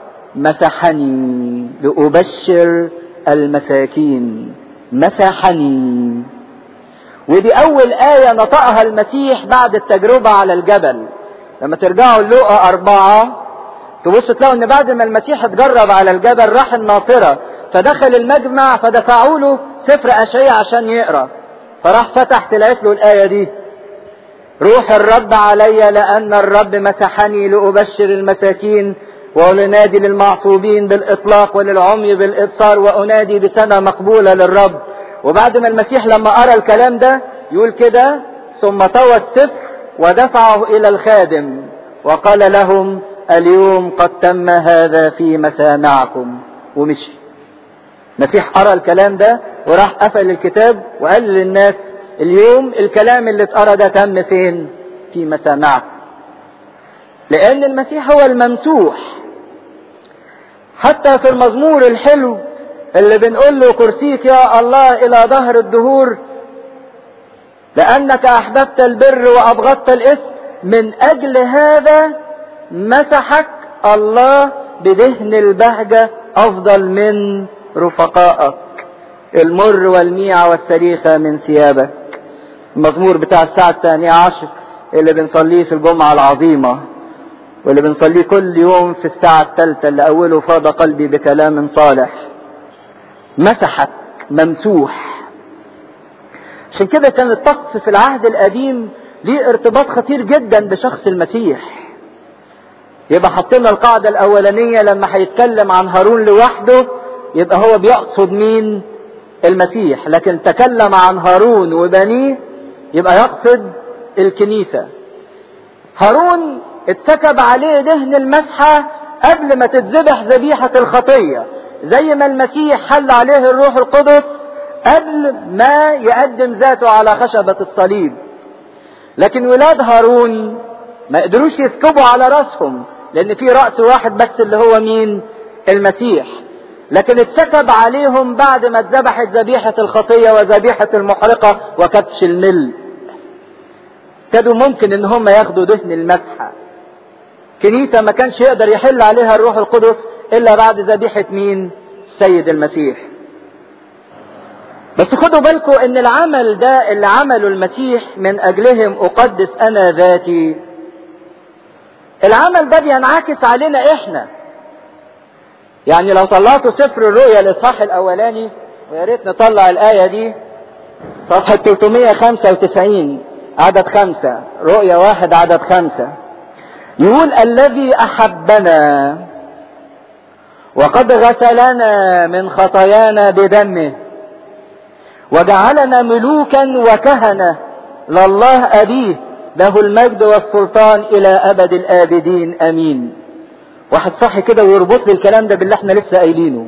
مسحني لأبشر المساكين مسحني ودي أول آية نطقها المسيح بعد التجربة على الجبل لما ترجعوا اللقاء أربعة تبص تلاقوا إن بعد ما المسيح اتجرب على الجبل راح الناصرة فدخل المجمع فدفعوا له سفر أشعية عشان يقرأ فراح فتح تلاقيت له الآية دي روح الرب علي لأن الرب مسحني لأبشر المساكين ولنادي للمعصوبين بالإطلاق وللعمي بالإبصار وأنادي بسنة مقبولة للرب وبعد ما المسيح لما قرأ الكلام ده يقول كده ثم طوى السفر ودفعه إلى الخادم وقال لهم اليوم قد تم هذا في مسامعكم ومشي المسيح قرأ الكلام ده وراح قفل الكتاب وقال للناس اليوم الكلام اللي اتقرا ده تم فين في مسامعكم لان المسيح هو الممسوح حتى في المزمور الحلو اللي بنقول له كرسيك يا الله الى ظهر الدهور لانك احببت البر وابغضت الاثم من اجل هذا مسحك الله بدهن البهجه افضل من رفقائك المر والميع والسريخه من ثيابك المزمور بتاع الساعة الثانية عشر اللي بنصليه في الجمعة العظيمة واللي بنصليه كل يوم في الساعة الثالثة اللي أوله فاض قلبي بكلام صالح مسحك ممسوح عشان كده كان الطقس في العهد القديم ليه ارتباط خطير جدا بشخص المسيح يبقى حطينا القاعدة الأولانية لما هيتكلم عن هارون لوحده يبقى هو بيقصد مين المسيح لكن تكلم عن هارون وبنيه يبقى يقصد الكنيسة هارون اتسكب عليه دهن المسحة قبل ما تتذبح ذبيحة الخطية زي ما المسيح حل عليه الروح القدس قبل ما يقدم ذاته على خشبة الصليب لكن ولاد هارون ما قدروش يسكبوا على راسهم لان في رأس واحد بس اللي هو مين المسيح لكن اتسكب عليهم بعد ما اتذبحت ذبيحة الخطية وذبيحة المحرقة وكبش المل كانوا ممكن ان هم ياخدوا دهن المسحة كنيسة ما كانش يقدر يحل عليها الروح القدس الا بعد ذبيحة مين سيد المسيح بس خدوا بالكم ان العمل ده اللي عمله المسيح من اجلهم اقدس انا ذاتي العمل ده بينعكس علينا احنا يعني لو طلعتوا سفر الرؤيا الاصحاح الاولاني ويا ريت نطلع الايه دي صفحه 395 عدد خمسة رؤيا واحد عدد خمسة يقول الذي احبنا وقد غسلنا من خطايانا بدمه وجعلنا ملوكا وكهنه لله ابيه له المجد والسلطان الى ابد الابدين امين واحد صح كده ويربط لي الكلام ده باللي احنا لسه قايلينه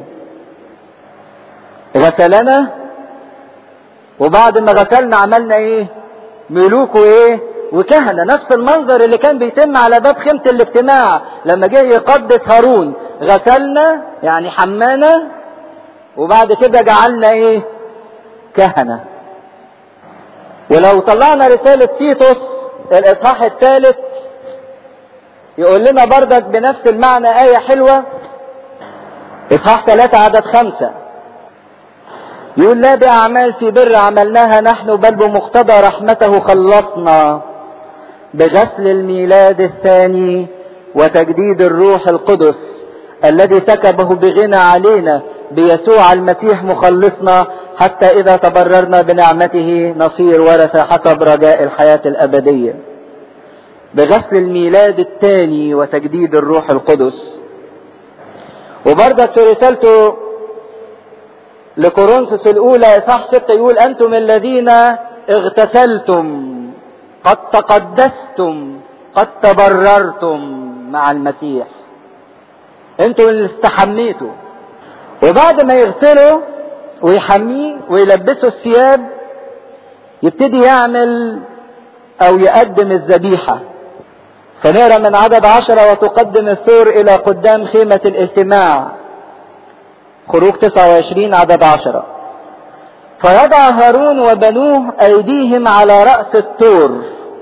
غسلنا وبعد ما غسلنا عملنا ايه ملوك وايه وكهنة نفس المنظر اللي كان بيتم على باب خيمة الاجتماع لما جه يقدس هارون غسلنا يعني حمانا وبعد كده جعلنا ايه كهنة ولو طلعنا رسالة تيتوس الاصحاح الثالث يقول لنا بردك بنفس المعنى آية حلوة إصحاح ثلاثة عدد خمسة يقول لا بأعمال في بر عملناها نحن بل بمقتضى رحمته خلصنا بغسل الميلاد الثاني وتجديد الروح القدس الذي سكبه بغنى علينا بيسوع المسيح مخلصنا حتى إذا تبررنا بنعمته نصير ورثة حسب رجاء الحياة الأبدية بغسل الميلاد الثاني وتجديد الروح القدس وبرضك في رسالته لكورنثوس الأولى إصحاح ستة يقول أنتم الذين اغتسلتم قد تقدستم قد تبررتم مع المسيح أنتم اللي استحميتوا وبعد ما يغسله ويحميه ويلبسه الثياب يبتدي يعمل او يقدم الذبيحة فنقرا من عدد عشرة وتقدم الثور الى قدام خيمة الاجتماع خروج 29 عدد عشرة فيضع هارون وبنوه ايديهم على رأس التور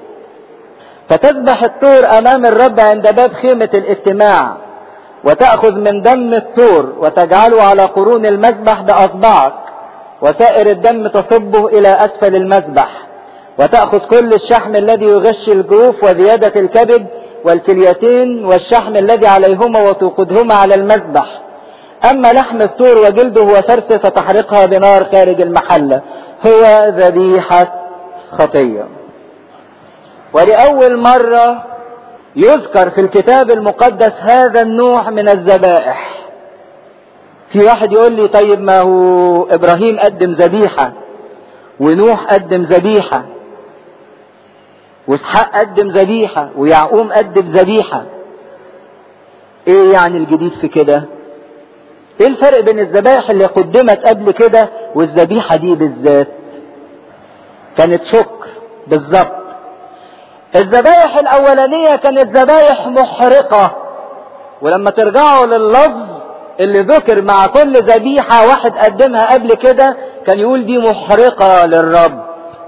فتذبح التور امام الرب عند باب خيمة الاجتماع وتأخذ من دم الثور وتجعله على قرون المذبح بأصبعك وسائر الدم تصبه إلى أسفل المذبح وتأخذ كل الشحم الذي يغش الجروف وزيادة الكبد والكليتين والشحم الذي عليهما وتوقدهما على المذبح أما لحم الثور وجلده وفرسه فتحرقها بنار خارج المحلة هو ذبيحة خطية ولأول مرة يذكر في الكتاب المقدس هذا النوع من الذبائح في واحد يقول لي طيب ما هو ابراهيم قدم ذبيحة ونوح قدم ذبيحة واسحاق قدم ذبيحة ويعقوب قدم ذبيحة ايه يعني الجديد في كده ايه الفرق بين الذبائح اللي قدمت قبل كده والذبيحة دي بالذات كانت شكر بالظبط الذبائح الاولانية كانت ذبائح محرقة ولما ترجعوا لللفظ اللي ذكر مع كل ذبيحة واحد قدمها قبل كده كان يقول دي محرقة للرب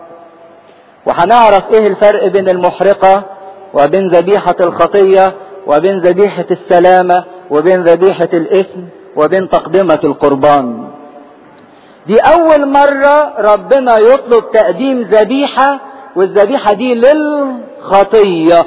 وهنعرف ايه الفرق بين المحرقة وبين ذبيحة الخطية وبين ذبيحة السلامة وبين ذبيحة الإثم وبين تقدمة القربان دي أول مرة ربنا يطلب تقديم ذبيحة والذبيحة دي للخطية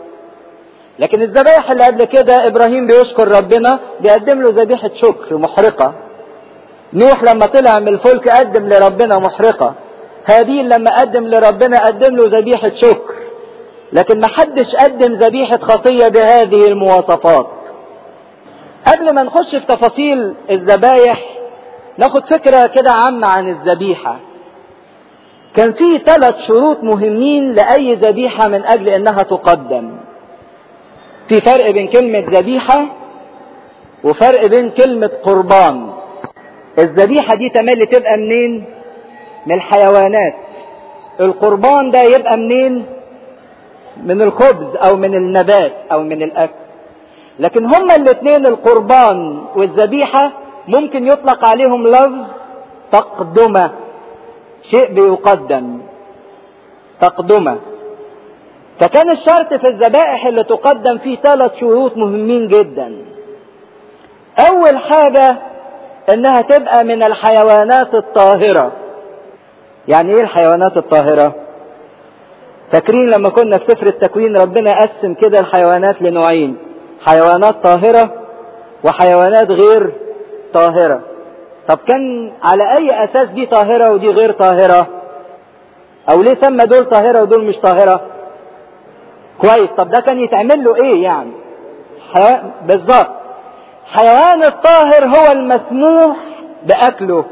لكن الذبائح اللي قبل كده ابراهيم بيشكر ربنا بيقدم له ذبيحة شكر محرقة نوح لما طلع من الفلك قدم لربنا محرقة هابيل لما قدم لربنا قدم له ذبيحة شكر لكن ما حدش قدم ذبيحة خطية بهذه المواصفات قبل ما نخش في تفاصيل الذبايح ناخد فكرة كده عامة عن الذبيحة كان في ثلاث شروط مهمين لأي ذبيحة من أجل أنها تقدم في فرق بين كلمة ذبيحة وفرق بين كلمة قربان الذبيحة دي تملي تبقى منين من الحيوانات القربان ده يبقى منين من الخبز او من النبات او من الاكل لكن هما الاثنين القربان والذبيحة ممكن يطلق عليهم لفظ تقدمة شيء بيقدم تقدمة فكان الشرط في الذبائح اللي تقدم فيه ثلاث شروط مهمين جدا اول حاجة انها تبقى من الحيوانات الطاهرة يعني ايه الحيوانات الطاهرة فاكرين لما كنا في سفر التكوين ربنا قسم كده الحيوانات لنوعين حيوانات طاهرة وحيوانات غير طاهرة طب كان على اي اساس دي طاهرة ودي غير طاهرة او ليه سمى دول طاهرة ودول مش طاهرة كويس طب ده كان يتعمل له ايه يعني حيو... بالظبط حيوان الطاهر هو المسموح باكله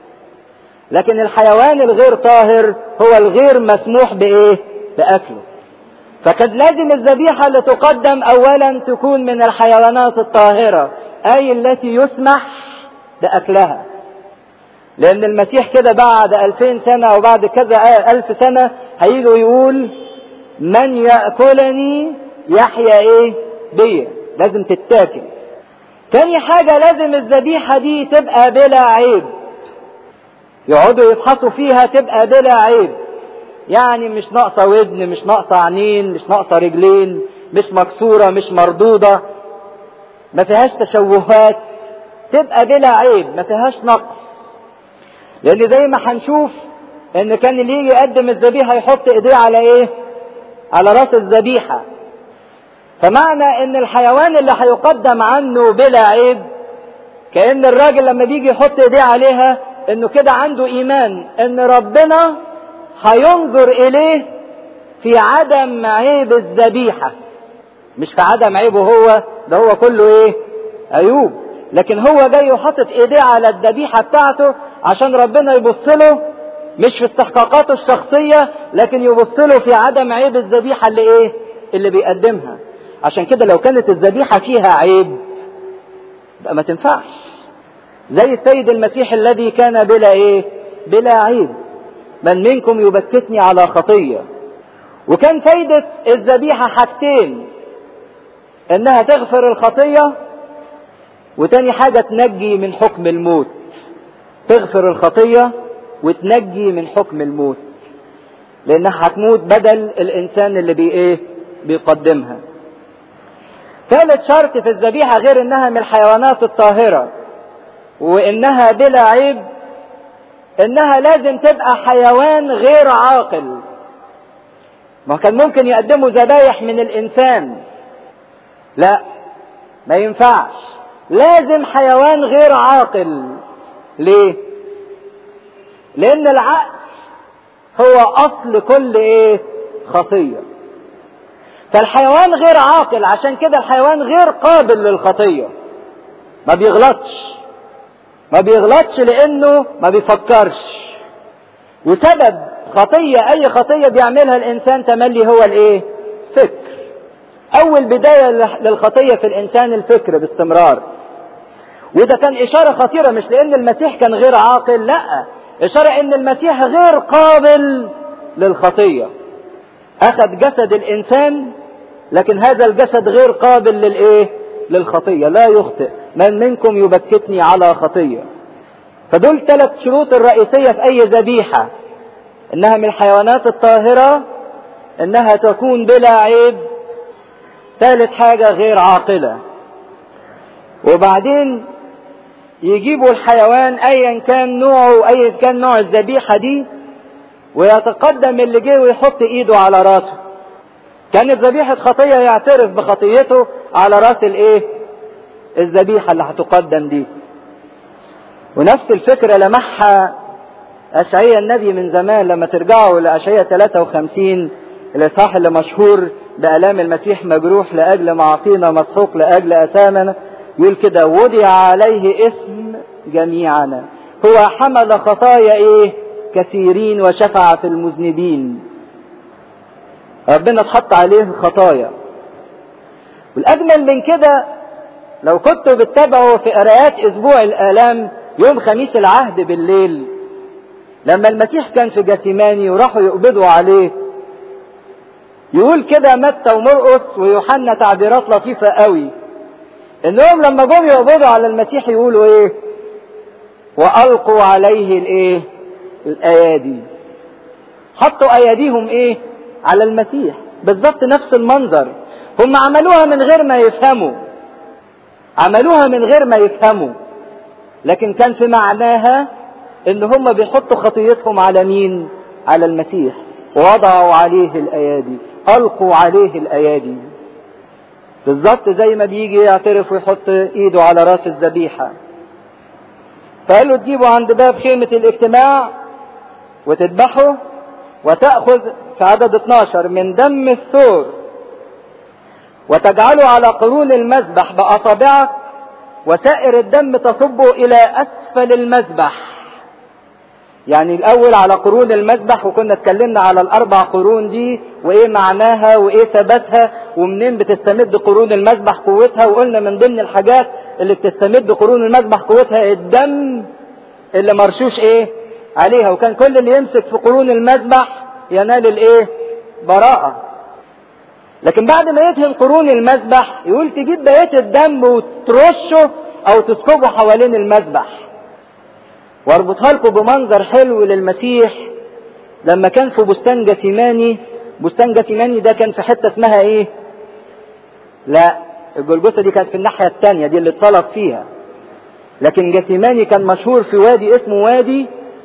لكن الحيوان الغير طاهر هو الغير مسموح بايه باكله فكان لازم الذبيحة اللي تقدم اولا تكون من الحيوانات الطاهرة اي التي يسمح باكلها لان المسيح كده بعد الفين سنة وبعد كذا الف سنة هيجي يقول من يأكلني يحيا ايه بيا لازم تتاكل تاني حاجة لازم الذبيحة دي تبقى بلا عيب يقعدوا يفحصوا فيها تبقى بلا عيب يعني مش ناقصة ودن مش ناقصة عينين مش ناقصة رجلين مش مكسورة مش مردودة ما فيهاش تشوهات تبقى بلا عيب ما فيهاش نقص لان زي ما هنشوف ان كان اللي يجي يقدم الذبيحة يحط ايديه على ايه على راس الذبيحة فمعنى ان الحيوان اللي هيقدم عنه بلا عيب كأن الراجل لما بيجي يحط ايديه عليها انه كده عنده ايمان ان ربنا هينظر اليه في عدم عيب الذبيحة مش في عدم عيبه هو ده هو كله ايه عيوب لكن هو جاي وحاطط ايديه على الذبيحة بتاعته عشان ربنا يبص له مش في استحقاقاته الشخصية لكن يبص له في عدم عيب الذبيحة اللي ايه اللي بيقدمها عشان كده لو كانت الذبيحة فيها عيب بقى ما تنفعش زي السيد المسيح الذي كان بلا ايه بلا عيب من منكم يبكتني على خطية وكان فايدة الذبيحة حاجتين انها تغفر الخطية وتاني حاجة تنجي من حكم الموت تغفر الخطية وتنجي من حكم الموت لانها هتموت بدل الانسان اللي بي ايه بيقدمها ثالث شرط في الذبيحة غير انها من الحيوانات الطاهرة وانها بلا عيب انها لازم تبقى حيوان غير عاقل ما كان ممكن يقدموا ذبايح من الانسان لا ما ينفعش لازم حيوان غير عاقل ليه لان العقل هو اصل كل ايه خطيه فالحيوان غير عاقل عشان كده الحيوان غير قابل للخطيه ما بيغلطش ما بيغلطش لانه ما بيفكرش وسبب خطيه اي خطيه بيعملها الانسان تملي هو الايه فكر اول بدايه للخطيه في الانسان الفكر باستمرار وده كان اشاره خطيره مش لان المسيح كان غير عاقل لا اشاره ان المسيح غير قابل للخطيه اخذ جسد الانسان لكن هذا الجسد غير قابل للايه للخطيه لا يخطئ من منكم يبكتني على خطيه فدول ثلاث شروط الرئيسيه في اي ذبيحه انها من الحيوانات الطاهره انها تكون بلا عيب ثالث حاجه غير عاقله وبعدين يجيبوا الحيوان ايا كان نوعه ايا كان نوع الذبيحه دي ويتقدم اللي جه ويحط ايده على راسه كانت ذبيحه خطيه يعترف بخطيته على راس الايه الذبيحه اللي هتقدم دي ونفس الفكره لمحها اشعياء النبي من زمان لما ترجعوا لاشعياء 53 الاصحاح اللي مشهور بالام المسيح مجروح لاجل معاصينا مسحوق لاجل اثامنا يقول كده وضع عليه اسم جميعنا هو حمل خطايا ايه كثيرين وشفع في المذنبين ربنا اتحط عليه الخطايا والاجمل من كده لو كنتوا بتتابعوا في قراءات اسبوع الالام يوم خميس العهد بالليل لما المسيح كان في جثيماني وراحوا يقبضوا عليه يقول كده متى ومرقس ويوحنا تعبيرات لطيفه قوي انهم لما جم يقبضوا على المسيح يقولوا ايه والقوا عليه الايه الايادي حطوا اياديهم ايه على المسيح بالظبط نفس المنظر هم عملوها من غير ما يفهموا عملوها من غير ما يفهموا لكن كان في معناها ان هم بيحطوا خطيتهم على مين على المسيح ووضعوا عليه الايادي القوا عليه الايادي بالظبط زي ما بيجي يعترف ويحط ايده على راس الذبيحه فقال له تجيبه عند باب خيمه الاجتماع وتذبحه وتاخذ في عدد 12 من دم الثور وتجعله على قرون المذبح باصابعك وسائر الدم تصبه الى اسفل المذبح يعني الاول على قرون المذبح وكنا اتكلمنا على الاربع قرون دي وايه معناها وايه ثباتها ومنين بتستمد قرون المذبح قوتها وقلنا من ضمن الحاجات اللي بتستمد قرون المذبح قوتها الدم اللي مرشوش ايه عليها وكان كل اللي يمسك في قرون المذبح ينال الايه براءة لكن بعد ما يدهن قرون المذبح يقول تجيب بقية الدم وترشه او تسكبه حوالين المذبح واربطها لكم بمنظر حلو للمسيح لما كان في بستان جثيماني بستان جثيماني ده كان في حته اسمها ايه لا الجلجثه دي كانت في الناحيه الثانيه دي اللي اتطلب فيها لكن جثيماني كان مشهور في وادي اسمه وادي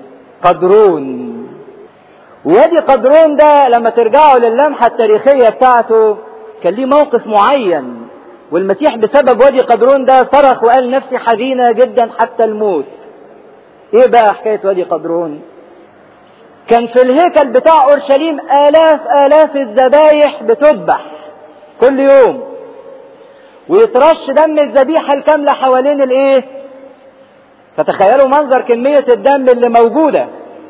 قدرون وادي قدرون ده لما ترجعوا للمحه التاريخيه بتاعته كان ليه موقف معين والمسيح بسبب وادي قدرون ده صرخ وقال نفسي حزينه جدا حتى الموت ايه بقى حكايه وادي قدرون كان في الهيكل بتاع اورشليم الاف الاف الذبايح بتذبح كل يوم ويترش دم الذبيحه الكامله حوالين الايه فتخيلوا منظر كميه الدم اللي موجوده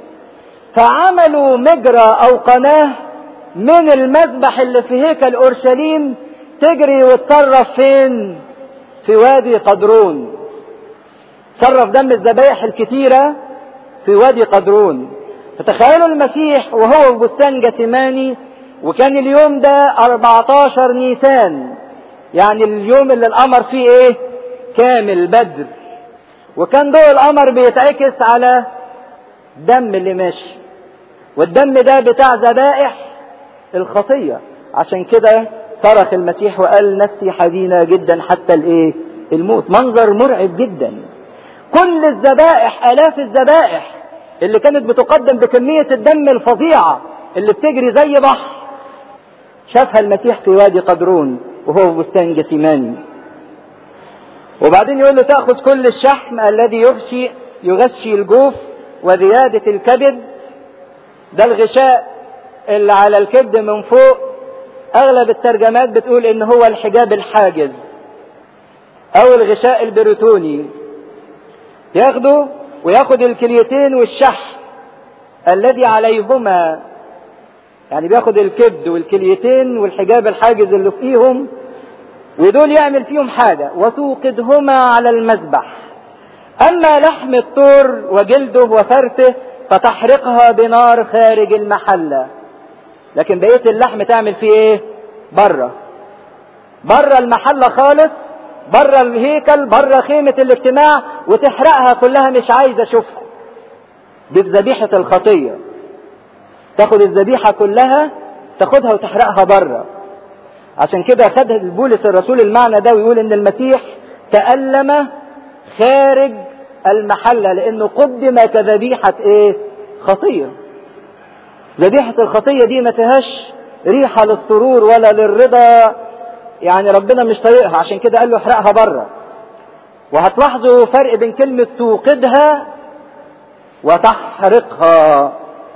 فعملوا مجرى او قناه من المذبح اللي في هيكل اورشليم تجري وتطرف فين في وادي قدرون صرف دم الذبائح الكتيرة في وادي قدرون فتخيلوا المسيح وهو في بستان جثماني وكان اليوم ده 14 نيسان يعني اليوم اللي القمر فيه ايه كامل بدر وكان ضوء القمر بيتعكس على الدم اللي ماشي والدم ده بتاع ذبائح الخطية عشان كده صرخ المسيح وقال نفسي حزينة جدا حتى الايه الموت منظر مرعب جدا كل الذبائح الاف الذبائح اللي كانت بتقدم بكمية الدم الفظيعة اللي بتجري زي بحر شافها المسيح في وادي قدرون وهو في بستان جثيماني وبعدين يقول له تأخذ كل الشحم الذي يغشي يغشي الجوف وزيادة الكبد ده الغشاء اللي على الكبد من فوق اغلب الترجمات بتقول ان هو الحجاب الحاجز او الغشاء البروتوني ياخده وياخد الكليتين والشحم الذي عليهما يعني بياخد الكبد والكليتين والحجاب الحاجز اللي فيهم ودول يعمل فيهم حاجة وتوقدهما على المذبح أما لحم الطور وجلده وفرثه فتحرقها بنار خارج المحلة لكن بقية اللحم تعمل فيه ايه بره بره المحلة خالص بره الهيكل بره خيمة الاجتماع وتحرقها كلها مش عايز اشوفها دي في ذبيحة الخطية تاخد الذبيحة كلها تاخدها وتحرقها بره عشان كده خد بولس الرسول المعنى ده ويقول ان المسيح تألم خارج المحلة لانه قدم كذبيحة ايه خطية ذبيحة الخطية دي ما فيهاش ريحة للسرور ولا للرضا يعني ربنا مش طايقها عشان كده قال له احرقها بره وهتلاحظوا فرق بين كلمة توقدها وتحرقها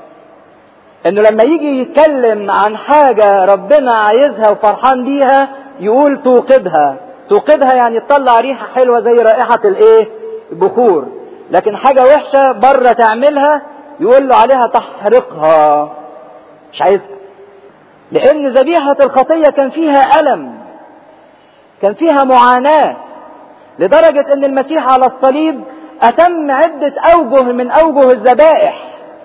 انه لما يجي يتكلم عن حاجة ربنا عايزها وفرحان بيها يقول توقدها توقدها يعني تطلع ريحة حلوة زي رائحة الايه البخور لكن حاجة وحشة بره تعملها يقول له عليها تحرقها مش عايزها لان ذبيحة الخطية كان فيها ألم كان فيها معاناة لدرجة ان المسيح على الصليب اتم عدة اوجه من اوجه الذبائح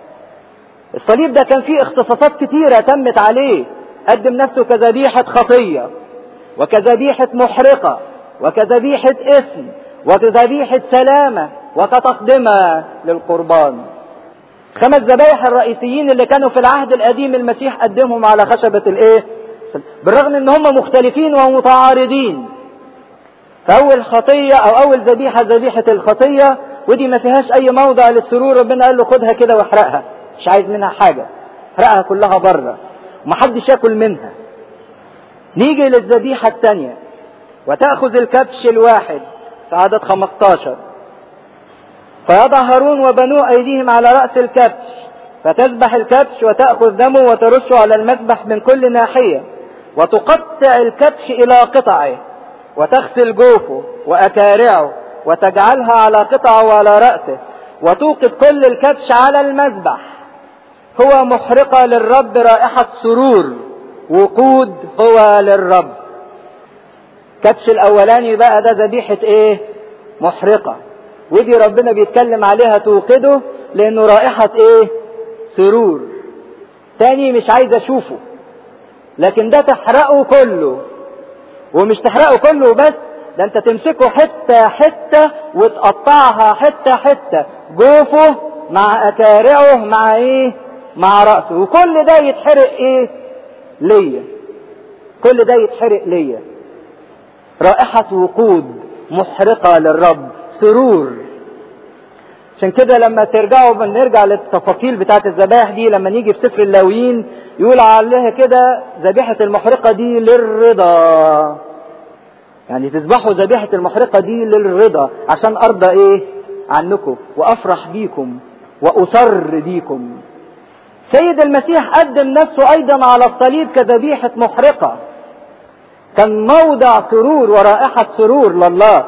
الصليب ده كان فيه اختصاصات كتيرة تمت عليه قدم نفسه كذبيحة خطية وكذبيحة محرقة وكذبيحة اسم وكذبيحة سلامة وكتقدمة للقربان خمس ذبائح الرئيسيين اللي كانوا في العهد القديم المسيح قدمهم على خشبة الايه بالرغم ان هم مختلفين ومتعارضين فاول خطية او اول ذبيحة ذبيحة الخطية ودي ما فيهاش اي موضع للسرور ربنا قال له خدها كده واحرقها مش عايز منها حاجة احرقها كلها بره ومحدش ياكل منها نيجي للذبيحة الثانية وتأخذ الكبش الواحد في عدد 15 فيضع هارون وبنوه أيديهم على رأس الكبش فتذبح الكبش وتأخذ دمه وترشه على المذبح من كل ناحية وتقطع الكبش إلى قطعه وتغسل جوفه وأكارعه وتجعلها على قطعه وعلى رأسه وتوقد كل الكبش على المذبح هو محرقة للرب رائحة سرور وقود هو للرب كبش الأولاني بقى ده ذبيحة إيه محرقة ودي ربنا بيتكلم عليها توقده لأنه رائحة إيه سرور تاني مش عايز أشوفه لكن ده تحرقه كله ومش تحرقه كله بس ده انت تمسكه حتة حتة وتقطعها حتة حتة جوفه مع اكارعه مع ايه مع رأسه وكل ده يتحرق ايه ليا كل ده يتحرق ليا رائحة وقود محرقة للرب سرور عشان كده لما ترجعوا نرجع للتفاصيل بتاعت الذبائح دي لما نيجي في سفر اللاويين يقول عليها كده ذبيحة المحرقة دي للرضا يعني تذبحوا ذبيحة المحرقة دي للرضا عشان أرضى إيه عنكم وأفرح بيكم وأسر بيكم سيد المسيح قدم نفسه أيضا على الصليب كذبيحة محرقة كان موضع سرور ورائحة سرور لله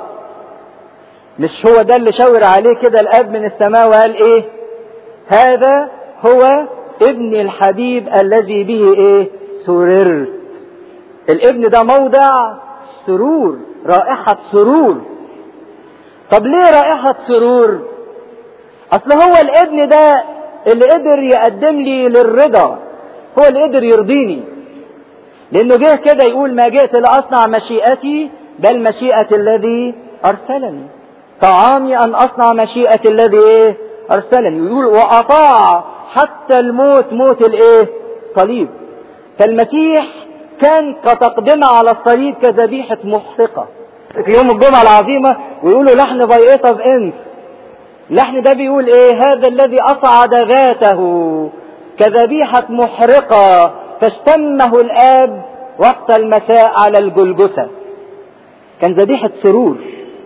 مش هو ده اللي شاور عليه كده الاب من السماء وقال ايه هذا هو ابن الحبيب الذي به ايه سررت الابن ده موضع سرور رائحة سرور طب ليه رائحة سرور اصل هو الابن ده اللي قدر يقدم لي للرضا هو اللي قدر يرضيني لانه جه كده يقول ما جئت لاصنع مشيئتي بل مشيئة الذي ارسلني طعامي ان اصنع مشيئة الذي ايه ارسلني يقول واطاع حتى الموت موت الايه الصليب فالمسيح كان كتقدمة على الصليب كذبيحة محرقة في يوم الجمعة العظيمة ويقولوا لحن ضيقة بإنس اللحن ده بيقول ايه هذا الذي اصعد ذاته كذبيحة محرقة فاشتمه الاب وقت المساء على الجلجثة كان ذبيحة سرور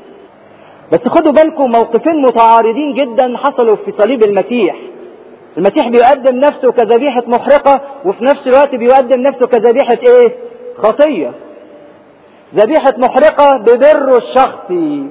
بس خدوا بالكم موقفين متعارضين جدا حصلوا في صليب المسيح المسيح بيقدم نفسه كذبيحة محرقة وفي نفس الوقت بيقدم نفسه كذبيحة ايه خطية ذبيحة محرقة ببره الشخصي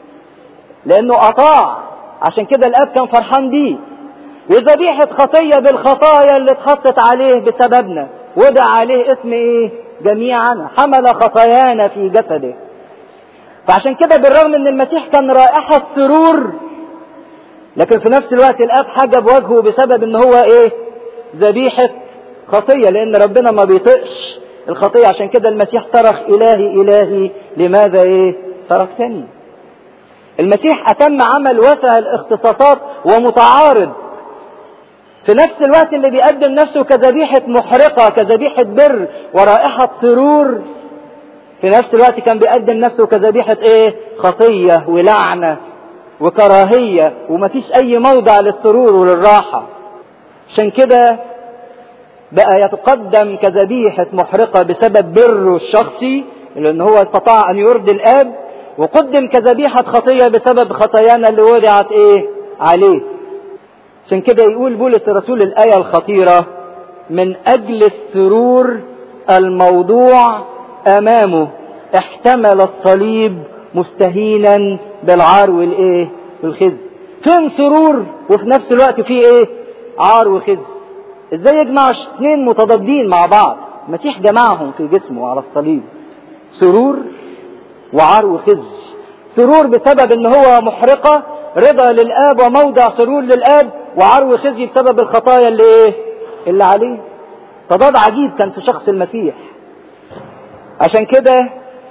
لانه اطاع عشان كده الاب كان فرحان بيه وذبيحة خطية بالخطايا اللي اتحطت عليه بسببنا وضع عليه اسم ايه جميعنا حمل خطايانا في جسده فعشان كده بالرغم ان المسيح كان رائحة سرور لكن في نفس الوقت الاب حجب وجهه بسبب ان هو ايه ذبيحة خطية لان ربنا ما بيطقش الخطية عشان كده المسيح صرخ الهي الهي لماذا ايه تركتني المسيح اتم عمل وسع الاختصاصات ومتعارض في نفس الوقت اللي بيقدم نفسه كذبيحة محرقة كذبيحة بر ورائحة سرور في نفس الوقت كان بيقدم نفسه كذبيحة ايه خطية ولعنة وكراهية ومفيش اي موضع للسرور وللراحة عشان كده بقى يتقدم كذبيحة محرقة بسبب بره الشخصي لان هو استطاع ان يرضي الاب وقدم كذبيحة خطية بسبب خطايانا اللي وضعت ايه عليه عشان كده يقول بولس الرسول الآية الخطيرة من أجل السرور الموضوع أمامه احتمل الصليب مستهينا بالعار والإيه والخزي فين سرور وفي نفس الوقت في إيه عار وخزي ازاي يجمع اثنين متضادين مع بعض المسيح جمعهم في جسمه على الصليب سرور وعار وخزي سرور بسبب ان هو محرقة رضا للاب وموضع سرور للاب وعار وخزي بسبب الخطايا اللي ايه اللي عليه تضاد عجيب كان في شخص المسيح عشان كده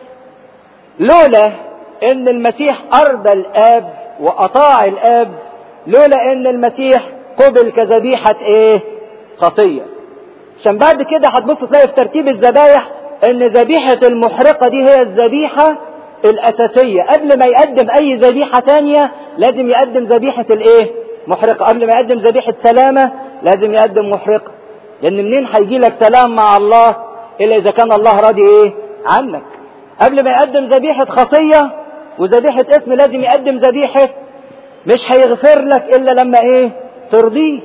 لولا ان المسيح ارضى الاب واطاع الاب لولا ان المسيح قبل كذبيحة ايه خطية عشان بعد كده هتبص تلاقي في ترتيب الذبايح ان ذبيحة المحرقة دي هي الذبيحة الاساسية قبل ما يقدم اي ذبيحة تانية لازم يقدم ذبيحة الايه محرقة قبل ما يقدم ذبيحة سلامة لازم يقدم محرقة لان منين هيجي لك سلام مع الله الا اذا كان الله راضي ايه عنك قبل ما يقدم ذبيحة خطية وذبيحة اسم لازم يقدم ذبيحة مش هيغفر لك الا لما ايه ترضيه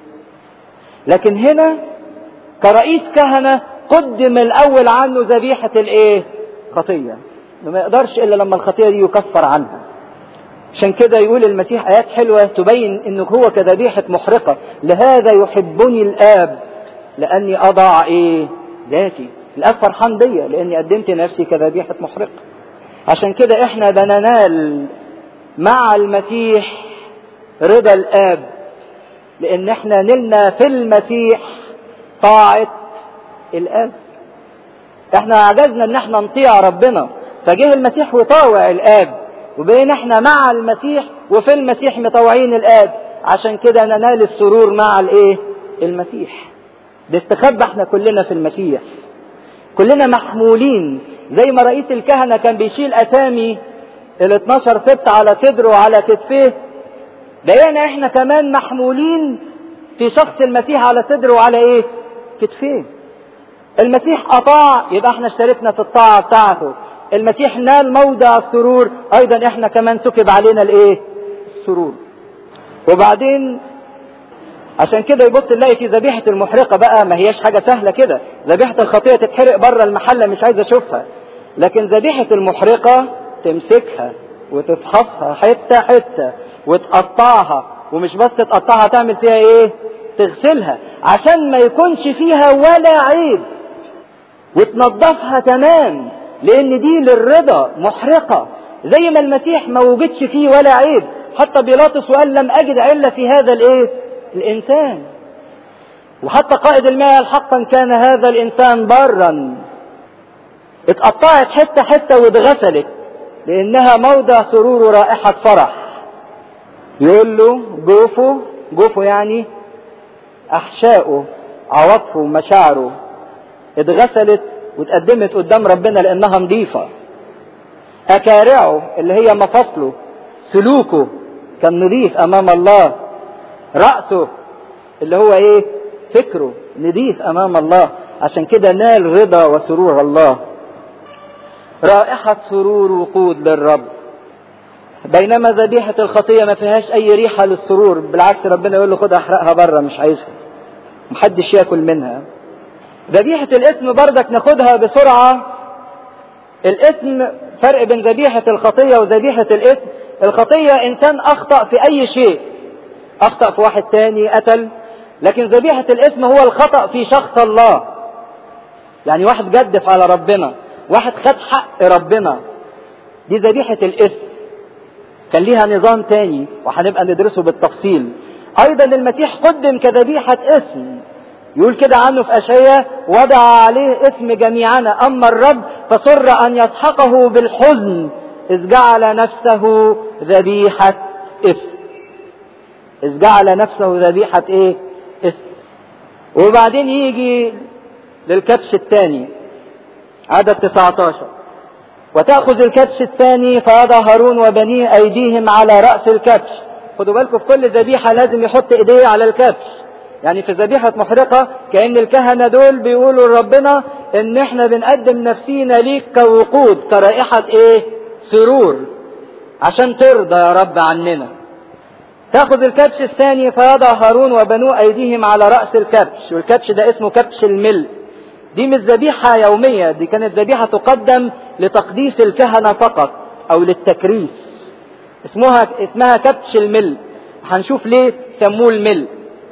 لكن هنا كرئيس كهنة قدم الاول عنه ذبيحة الايه خطية ما يقدرش الا لما الخطية دي يكفر عنها عشان كده يقول المسيح ايات حلوة تبين انه هو كذبيحة محرقة لهذا يحبني الاب لاني اضع ايه ذاتي الاب فرحان بيا لاني قدمت نفسي كذبيحة محرقة عشان كده احنا بننال مع المسيح رضا الاب لان احنا نلنا في المسيح طاعة الاب احنا عجزنا ان احنا نطيع ربنا فجه المسيح وطاوع الاب وبين احنا مع المسيح وفي المسيح مطوعين الاب عشان كده ننال السرور مع الايه المسيح باستخبى احنا كلنا في المسيح كلنا محمولين زي ما رئيس الكهنة كان بيشيل اسامي ال 12 سبت على صدره وعلى كتفيه بقينا احنا كمان محمولين في شخص المسيح على صدره وعلى ايه كتفيه المسيح اطاع يبقى احنا اشتركنا في الطاعة بتاعته المسيح نال موضع السرور ايضا احنا كمان سكب علينا الايه السرور وبعدين عشان كده يبص نلاقي في ذبيحة المحرقة بقى ما هياش حاجة سهلة كده ذبيحة الخطية تتحرق بره المحلة مش عايز اشوفها لكن ذبيحة المحرقة تمسكها وتفحصها حتة حتة وتقطعها ومش بس تقطعها تعمل فيها ايه تغسلها عشان ما يكونش فيها ولا عيب وتنظفها تمام لان دي للرضا محرقة زي ما المسيح ما وجدش فيه ولا عيب حتى بيلاطس وقال لم أجد علة في هذا الإيه الإنسان وحتى قائد المال حقا كان هذا الإنسان برا اتقطعت حتة حتة واتغسلت لأنها موضع سرور ورائحة فرح يقول له جوفه جوفه يعني أحشائه عواطفه ومشاعره اتغسلت واتقدمت قدام ربنا لأنها نظيفة أكارعه اللي هي مفاصله سلوكه كان نظيف أمام الله رأسه اللي هو إيه فكره نظيف أمام الله عشان كده نال رضا وسرور الله رائحة سرور وقود للرب بينما ذبيحة الخطية ما فيهاش أي ريحة للسرور بالعكس ربنا يقول له خد أحرقها بره مش عايزها محدش ياكل منها ذبيحة الاسم بردك ناخدها بسرعة الاسم فرق بين ذبيحة الخطية وذبيحة الاسم الخطية إنسان أخطأ في أي شيء أخطأ في واحد تاني قتل لكن ذبيحة الاسم هو الخطأ في شخص الله يعني واحد جدف على ربنا واحد خد حق ربنا دي ذبيحة الاسم كان ليها نظام تاني وهنبقى ندرسه بالتفصيل ايضا المسيح قدم كذبيحة اسم يقول كده عنه في اشعياء وضع عليه اسم جميعنا اما الرب فسر ان يسحقه بالحزن اذ جعل نفسه ذبيحة اسم اذ جعل نفسه ذبيحة ايه اسم وبعدين يجي للكبش الثاني عدد 19 وتأخذ الكبش الثاني فيضع هارون وبنيه أيديهم على رأس الكبش خدوا بالكم في كل ذبيحة لازم يحط إيديه على الكبش يعني في ذبيحة محرقة كأن الكهنة دول بيقولوا لربنا إن إحنا بنقدم نفسينا ليك كوقود كرائحة إيه؟ سرور عشان ترضى يا رب عننا. تاخذ الكبش الثاني فيضع هارون وبنوه أيديهم على رأس الكبش والكبش ده اسمه كبش الملء دي مش ذبيحة يومية دي كانت ذبيحة تقدم لتقديس الكهنة فقط أو للتكريس اسمها اسمها كبش الملء هنشوف ليه سموه الملء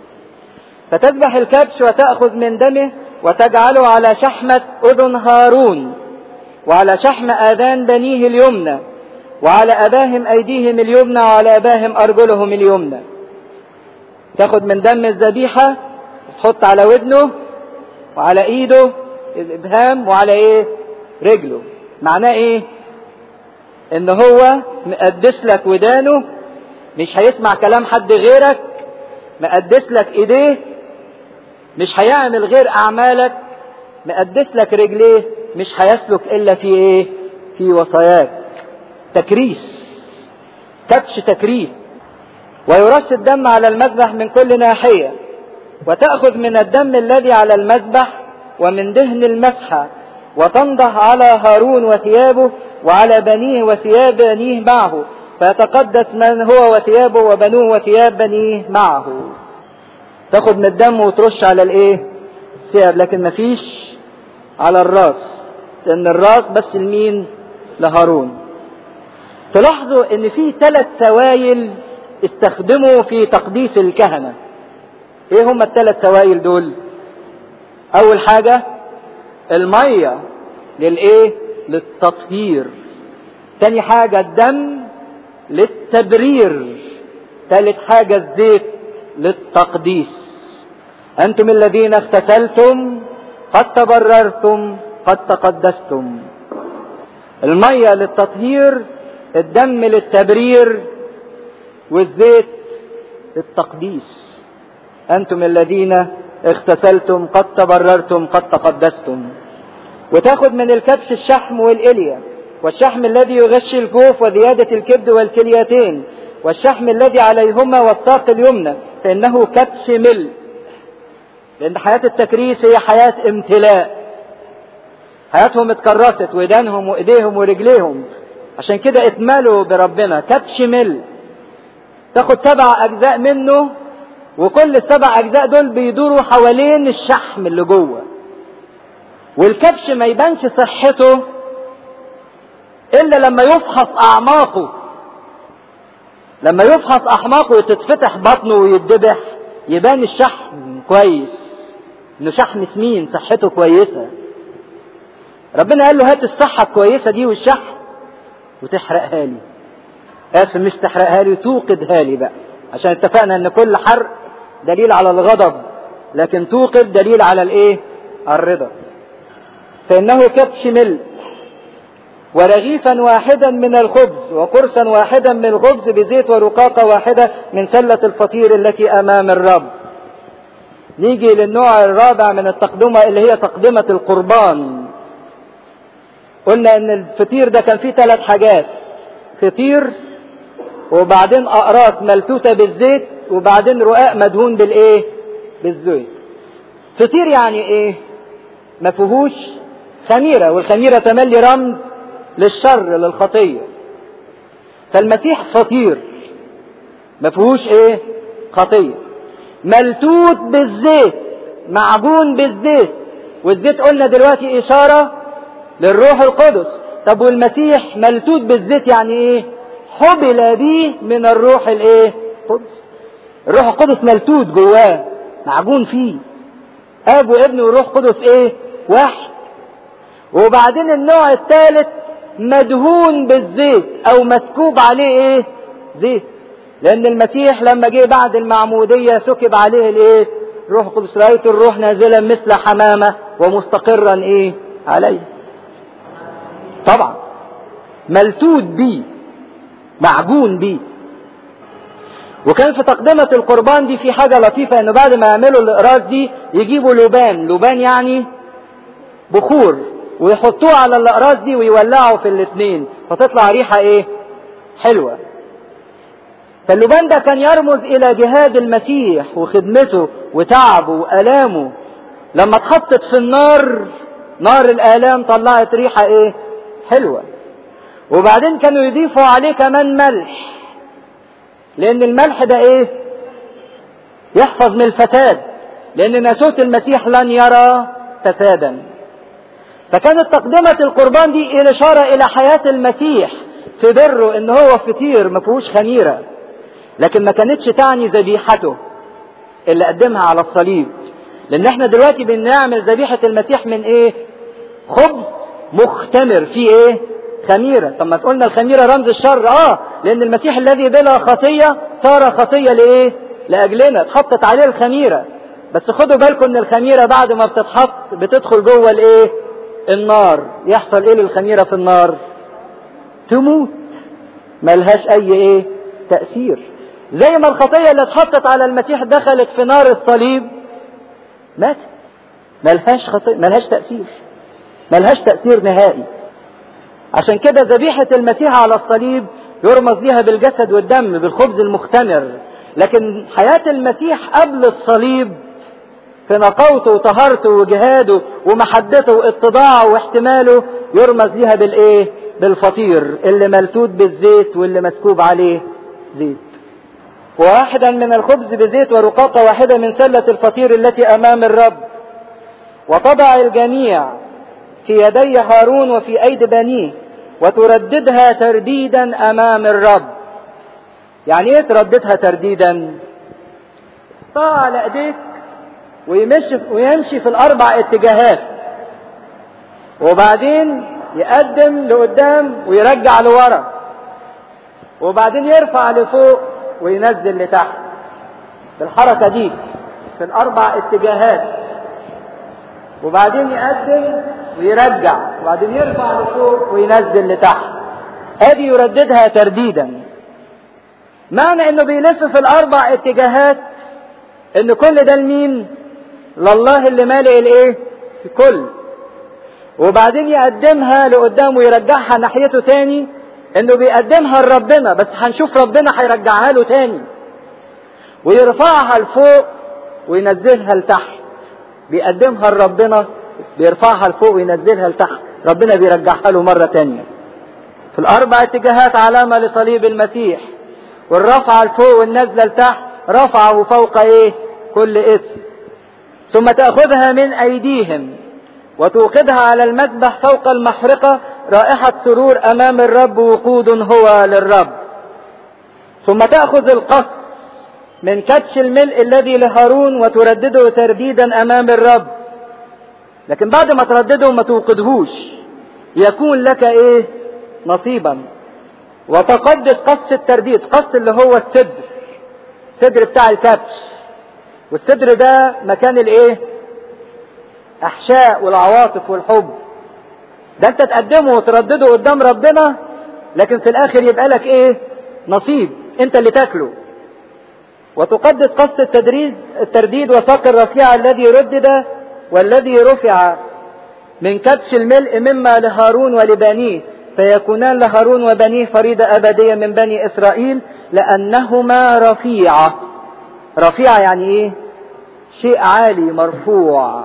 فتذبح الكبش وتأخذ من دمه وتجعله على شحمة أذن هارون وعلى شحم آذان بنيه اليمنى وعلى أباهم أيديهم اليمنى وعلى أباهم أرجلهم اليمنى تاخد من دم الذبيحة تحط على ودنه وعلى ايده الابهام وعلى ايه رجله معناه ايه ان هو مقدس لك ودانه مش هيسمع كلام حد غيرك مقدس لك ايديه مش هيعمل غير اعمالك مقدس لك رجليه مش هيسلك الا في ايه في وصاياك تكريس كبش تكريس ويرش الدم على المذبح من كل ناحيه وتأخذ من الدم الذي على المذبح ومن دهن المسحة وتنضح على هارون وثيابه وعلى بنيه وثياب بنيه معه فيتقدس من هو وثيابه وبنوه وثياب بنيه معه تاخد من الدم وترش على الايه ثياب لكن مفيش على الراس لان الراس بس لمين لهارون تلاحظوا ان في ثلاث سوائل استخدموا في تقديس الكهنه ايه هم الثلاث سوائل دول اول حاجة المية للايه للتطهير تاني حاجة الدم للتبرير ثالث حاجة الزيت للتقديس انتم الذين اغتسلتم قد تبررتم قد تقدستم المية للتطهير الدم للتبرير والزيت للتقديس أنتم الذين اغتسلتم قد تبررتم قد تقدستم وتاخد من الكبش الشحم والإلية والشحم الذي يغشي الجوف وزيادة الكبد والكليتين والشحم الذي عليهما والساق اليمنى فإنه كبش ملء لأن حياة التكريس هي حياة امتلاء حياتهم اتكرست ودانهم وإيديهم ورجليهم عشان كده اتملوا بربنا كبش ملء تاخد سبع أجزاء منه وكل السبع اجزاء دول بيدوروا حوالين الشحم اللي جوه والكبش ما يبانش صحته الا لما يفحص اعماقه لما يفحص اعماقه وتتفتح بطنه ويتذبح يبان الشحم كويس انه شحم سمين صحته كويسه ربنا قال له هات الصحه الكويسه دي والشحم وتحرقها لي اسف مش تحرقها لي توقدها لي بقى عشان اتفقنا ان كل حرق دليل على الغضب لكن توقد دليل على الايه الرضا فانه كبش ملء ورغيفا واحدا من الخبز وقرصا واحدا من الخبز بزيت ورقاقة واحدة من سلة الفطير التي أمام الرب نيجي للنوع الرابع من التقدمة اللي هي تقدمة القربان قلنا ان الفطير ده كان فيه ثلاث حاجات فطير وبعدين اقراص ملتوتة بالزيت وبعدين رقاق مدهون بالايه بالزيت فطير يعني ايه ما فيهوش خميرة والخميرة تملي رمز للشر للخطية فالمسيح فطير ما فيهوش ايه خطية ملتوت بالزيت معجون بالزيت والزيت قلنا دلوقتي اشارة للروح القدس طب والمسيح ملتوت بالزيت يعني ايه حبل به من الروح الايه القدس الروح القدس ملتوت جواه معجون فيه اب وابن والروح القدس ايه واحد وبعدين النوع الثالث مدهون بالزيت او مسكوب عليه ايه زيت لان المسيح لما جه بعد المعمودية سكب عليه الايه روح القدس رأيت الروح نازلا مثل حمامة ومستقرا ايه عليه طبعا ملتوت بيه معجون بيه وكان في تقدمة القربان دي في حاجة لطيفة انه بعد ما يعملوا الاقراص دي يجيبوا لبان لبان يعني بخور ويحطوه على الاقراص دي ويولعوا في الاثنين فتطلع ريحة ايه حلوة فاللبان ده كان يرمز الى جهاد المسيح وخدمته وتعبه والامه لما اتحطت في النار نار الالام طلعت ريحة ايه حلوة وبعدين كانوا يضيفوا عليه كمان ملح لان الملح ده ايه يحفظ من الفساد لان ناسوت المسيح لن يرى فسادا فكانت تقدمة القربان دي الاشارة الى حياة المسيح في بره ان هو فطير ما فيهوش خميرة لكن ما كانتش تعني ذبيحته اللي قدمها على الصليب لان احنا دلوقتي بنعمل ذبيحة المسيح من ايه خبز مختمر فيه ايه خميرة طب ما قلنا الخميرة رمز الشر اه لان المسيح الذي بلا خطية صار خطية لايه لاجلنا اتحطت عليه الخميرة بس خدوا بالكم ان الخميرة بعد ما بتتحط بتدخل جوه الايه النار يحصل ايه للخميرة في النار تموت ملهاش اي ايه تأثير زي ما الخطية اللي اتحطت على المسيح دخلت في نار الصليب مات ملهاش خطية ملهاش تأثير ملهاش تأثير نهائي عشان كده ذبيحة المسيح على الصليب يرمز ليها بالجسد والدم بالخبز المختمر لكن حياة المسيح قبل الصليب في نقاوته وطهارته وجهاده ومحبته واتضاعه واحتماله يرمز ليها بالايه بالفطير اللي ملتوت بالزيت واللي مسكوب عليه زيت واحدا من الخبز بزيت ورقاقة واحدة من سلة الفطير التي أمام الرب وتضع الجميع في يدي هارون وفي أيدي بنيه وترددها ترديدا أمام الرب يعني ايه ترددها ترديدا طاع على ايديك ويمشي ويمشي في الاربع اتجاهات وبعدين يقدم لقدام ويرجع لورا وبعدين يرفع لفوق وينزل لتحت بالحركة دي في الأربع اتجاهات وبعدين يقدم ويرجع وبعدين يرفع لفوق وينزل لتحت ادي يرددها ترديدا معنى انه بيلف في الاربع اتجاهات ان كل ده لمين لله اللي مالئ الايه الكل وبعدين يقدمها لقدام ويرجعها ناحيته تاني انه بيقدمها لربنا بس هنشوف ربنا هيرجعها له تاني ويرفعها لفوق وينزلها لتحت بيقدمها لربنا بيرفعها لفوق وينزلها لتحت ربنا بيرجعها له مرة تانية في الأربع اتجاهات علامة لصليب المسيح والرفعة لفوق والنزلة لتحت رفعه فوق ايه كل اسم ثم تأخذها من أيديهم وتوقدها على المذبح فوق المحرقة رائحة سرور أمام الرب وقود هو للرب ثم تأخذ القص من كبش الملء الذي لهارون وتردده ترديدا أمام الرب لكن بعد ما تردده ما توقدهوش يكون لك ايه نصيبا وتقدس قص الترديد قص اللي هو الصدر الصدر بتاع الكبش والصدر ده مكان الايه احشاء والعواطف والحب ده انت تقدمه وتردده قدام ربنا لكن في الاخر يبقى لك ايه نصيب انت اللي تاكله وتقدس قصد التدريد الترديد وساق الرفيع الذي ردد والذي رفع من كبش الملء مما لهارون ولبنيه فيكونان لهارون وبنيه فريضة أبدية من بني إسرائيل لأنهما رفيعة رفيعة يعني إيه؟ شيء عالي مرفوع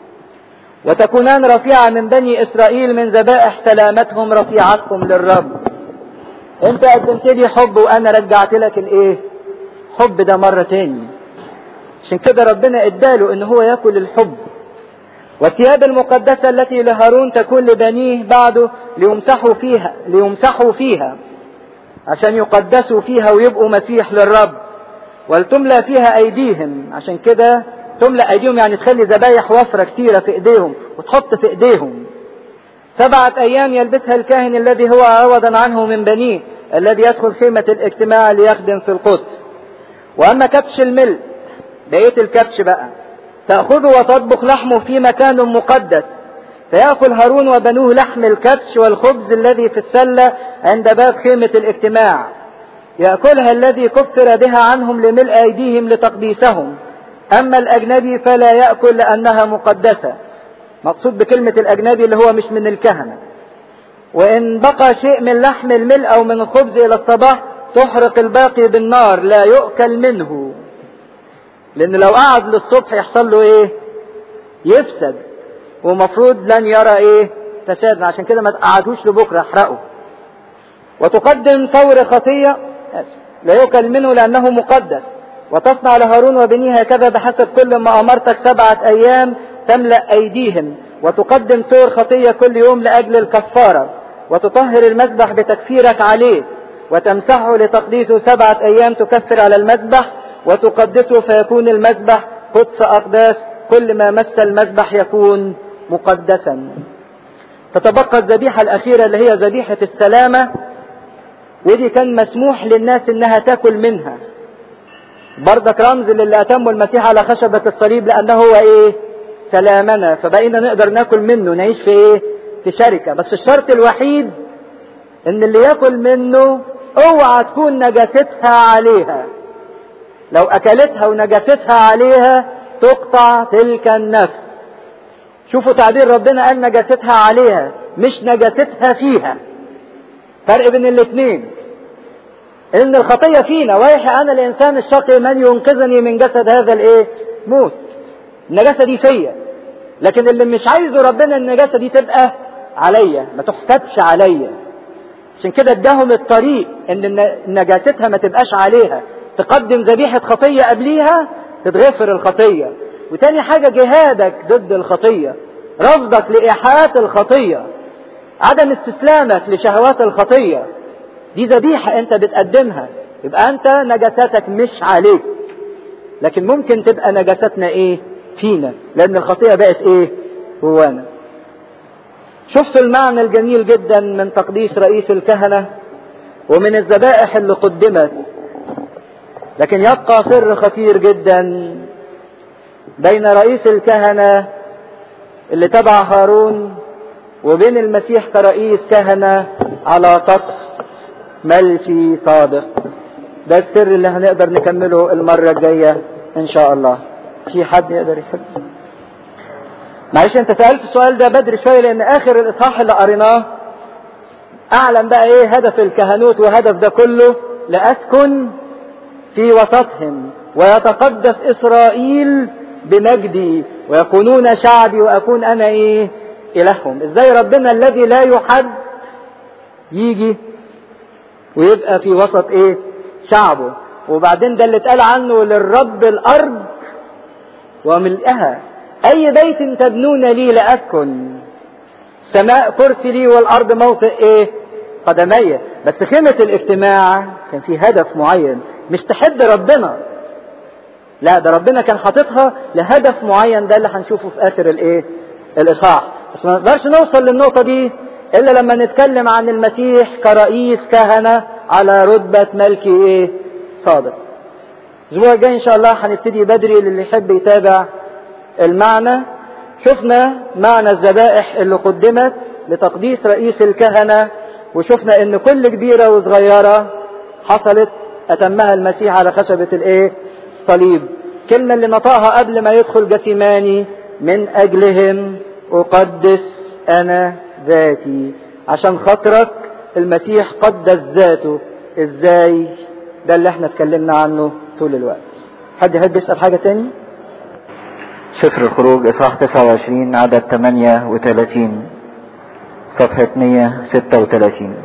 وتكونان رفيعة من بني إسرائيل من ذبائح سلامتهم رفيعتهم للرب انت قدمت لي حب وانا رجعت لك الايه حب ده مرة تاني عشان كده ربنا اداله ان هو ياكل الحب والثياب المقدسة التي لهارون تكون لبنيه بعده ليمسحوا فيها ليمسحوا فيها عشان يقدسوا فيها ويبقوا مسيح للرب ولتملى فيها ايديهم عشان كده تملى ايديهم يعني تخلي ذبايح وفرة كتيرة في ايديهم وتحط في ايديهم سبعة ايام يلبسها الكاهن الذي هو عوضا عنه من بنيه الذي يدخل خيمة الاجتماع ليخدم في القدس واما كبش الملء بقية الكبش بقى تأخذه وتطبخ لحمه في مكان مقدس فيأكل هارون وبنوه لحم الكبش والخبز الذي في السلة عند باب خيمة الاجتماع يأكلها الذي كفر بها عنهم لملء أيديهم لتقديسهم أما الأجنبي فلا يأكل لأنها مقدسة مقصود بكلمة الأجنبي اللي هو مش من الكهنة وإن بقى شيء من لحم الملء أو من الخبز إلى الصباح تحرق الباقي بالنار لا يؤكل منه لأن لو قعد للصبح يحصل له إيه؟ يفسد ومفروض لن يرى إيه؟ فساد عشان كده ما تقعدوش لبكرة احرقه وتقدم ثور خطية لا يؤكل منه لأنه مقدس وتصنع لهارون وبنيه هكذا بحسب كل ما أمرتك سبعة أيام تملأ أيديهم وتقدم سور خطية كل يوم لأجل الكفارة وتطهر المذبح بتكفيرك عليه وتمسحه لتقديسه سبعة أيام تكفر على المذبح وتقدسه فيكون المذبح قدس أقداس كل ما مس المذبح يكون مقدسا تتبقى الذبيحة الأخيرة اللي هي ذبيحة السلامة ودي كان مسموح للناس انها تاكل منها برضك رمز للي اتموا المسيح على خشبة الصليب لانه هو ايه سلامنا فبقينا نقدر ناكل منه نعيش في ايه في شركة بس الشرط الوحيد ان اللي ياكل منه اوعى تكون نجاستها عليها لو اكلتها ونجاستها عليها تقطع تلك النفس شوفوا تعبير ربنا قال نجاستها عليها مش نجاستها فيها فرق بين الاثنين ان الخطيه فينا ويح انا الانسان الشقي من ينقذني من جسد هذا الايه موت النجاسه دي فيا لكن اللي مش عايزه ربنا النجاسه دي تبقى عليا ما تحسبش عليا عشان كده اداهم الطريق ان نجاستها ما تبقاش عليها تقدم ذبيحه خطيه قبليها تتغفر الخطيه وتاني حاجه جهادك ضد الخطيه رفضك لايحاءات الخطيه عدم استسلامك لشهوات الخطيه دي ذبيحه انت بتقدمها يبقى انت نجاساتك مش عليك لكن ممكن تبقى نجاساتنا ايه فينا لان الخطيه بقت ايه جوانا شفتوا المعنى الجميل جدا من تقديس رئيس الكهنه ومن الذبائح اللي قدمت لكن يبقى سر خطير جدا بين رئيس الكهنه اللي تبع هارون وبين المسيح كرئيس كهنه على طقس ملكي صادق ده السر اللي هنقدر نكمله المرة الجاية إن شاء الله في حد يقدر يحب معلش انت سألت السؤال ده بدري شوية لأن آخر الإصحاح اللي قريناه أعلن بقى إيه هدف الكهنوت وهدف ده كله لأسكن في وسطهم ويتقدس إسرائيل بمجدي ويكونون شعبي وأكون أنا إيه إلههم إزاي ربنا الذي لا يحد يجي ويبقى في وسط ايه شعبه وبعدين ده اللي اتقال عنه للرب الارض وملئها اي بيت تبنون لي لاسكن سماء كرسي لي والارض موطئ ايه قدمي بس خيمة الاجتماع كان في هدف معين مش تحد ربنا لا ده ربنا كان حاططها لهدف معين ده اللي هنشوفه في اخر الايه الاصحاح بس ما نقدرش نوصل للنقطة دي الا لما نتكلم عن المسيح كرئيس كهنة على رتبة ملكي ايه صادق الاسبوع الجاي ان شاء الله هنبتدي بدري للي يحب يتابع المعنى شفنا معنى الذبائح اللي قدمت لتقديس رئيس الكهنة وشفنا ان كل كبيرة وصغيرة حصلت اتمها المسيح على خشبة الايه الصليب كلمة اللي نطقها قبل ما يدخل جثيماني من اجلهم اقدس انا ذاتي عشان خاطرك المسيح قدس ذاته ازاي ده اللي احنا اتكلمنا عنه طول الوقت حد يحب يسأل حاجة تاني سفر الخروج اصحاح 29 عدد 38 صفحة 136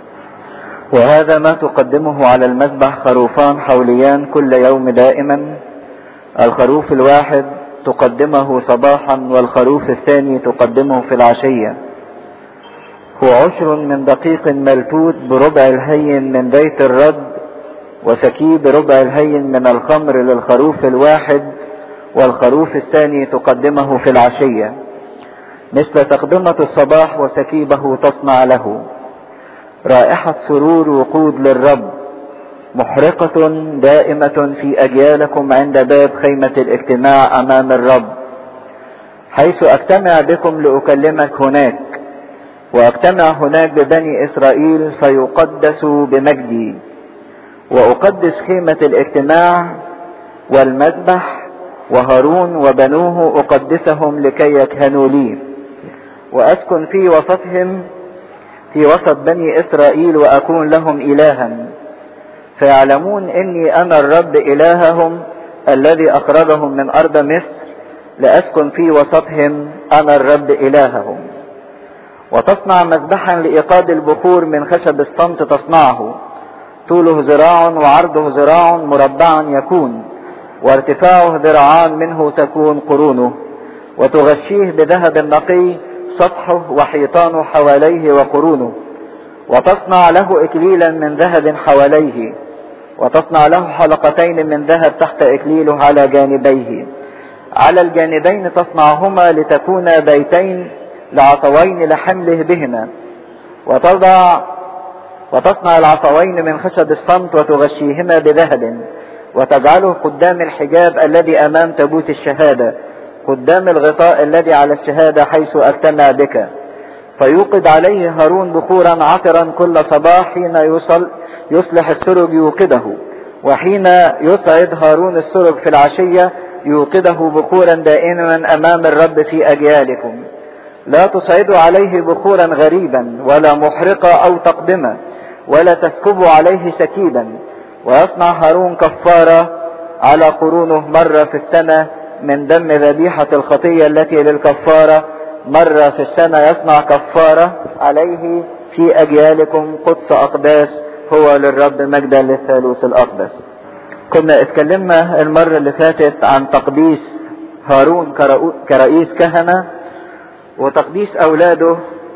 وهذا ما تقدمه على المذبح خروفان حوليان كل يوم دائما الخروف الواحد تقدمه صباحا والخروف الثاني تقدمه في العشية هو عشر من دقيق ملتوت بربع الهين من بيت الرد وسكيب ربع الهين من الخمر للخروف الواحد والخروف الثاني تقدمه في العشية مثل تقدمة الصباح وسكيبه تصنع له رائحة سرور وقود للرب محرقة دائمة في أجيالكم عند باب خيمة الاجتماع أمام الرب حيث أجتمع بكم لأكلمك هناك وأجتمع هناك ببني إسرائيل فيقدسوا بمجدي وأقدس خيمة الاجتماع والمذبح وهارون وبنوه أقدسهم لكي يكهنوا لي وأسكن في وسطهم في وسط بني إسرائيل وأكون لهم إلها فيعلمون إني أنا الرب إلههم الذي أخرجهم من أرض مصر لأسكن في وسطهم أنا الرب إلههم وتصنع مذبحا لإيقاد البخور من خشب الصمت تصنعه طوله ذراع وعرضه ذراع مربعا يكون وارتفاعه ذراعان منه تكون قرونه وتغشيه بذهب نقي سطحه وحيطانه حواليه وقرونه وتصنع له اكليلا من ذهب حواليه وتصنع له حلقتين من ذهب تحت اكليله على جانبيه على الجانبين تصنعهما لتكون بيتين لعصوين لحمله بهما وتضع وتصنع العصوين من خشب الصمت وتغشيهما بذهب وتجعله قدام الحجاب الذي امام تابوت الشهاده قدام الغطاء الذي على الشهاده حيث اجتمع بك فيوقد عليه هارون بخورا عطرا كل صباح حين يصل يصلح السرج يوقده وحين يصعد هارون السرج في العشيه يوقده بخورا دائما امام الرب في اجيالكم لا تصعدوا عليه بخورا غريبا ولا محرقه او تقدمه ولا تسكبوا عليه سكيبا ويصنع هارون كفارة على قرونه مرة في السنة من دم ذبيحة الخطية التي للكفارة مرة في السنة يصنع كفارة عليه في أجيالكم قدس أقداس هو للرب مجدا للثالوث الأقدس كنا اتكلمنا المرة اللي فاتت عن تقديس هارون كرئيس كهنة وتقديس أولاده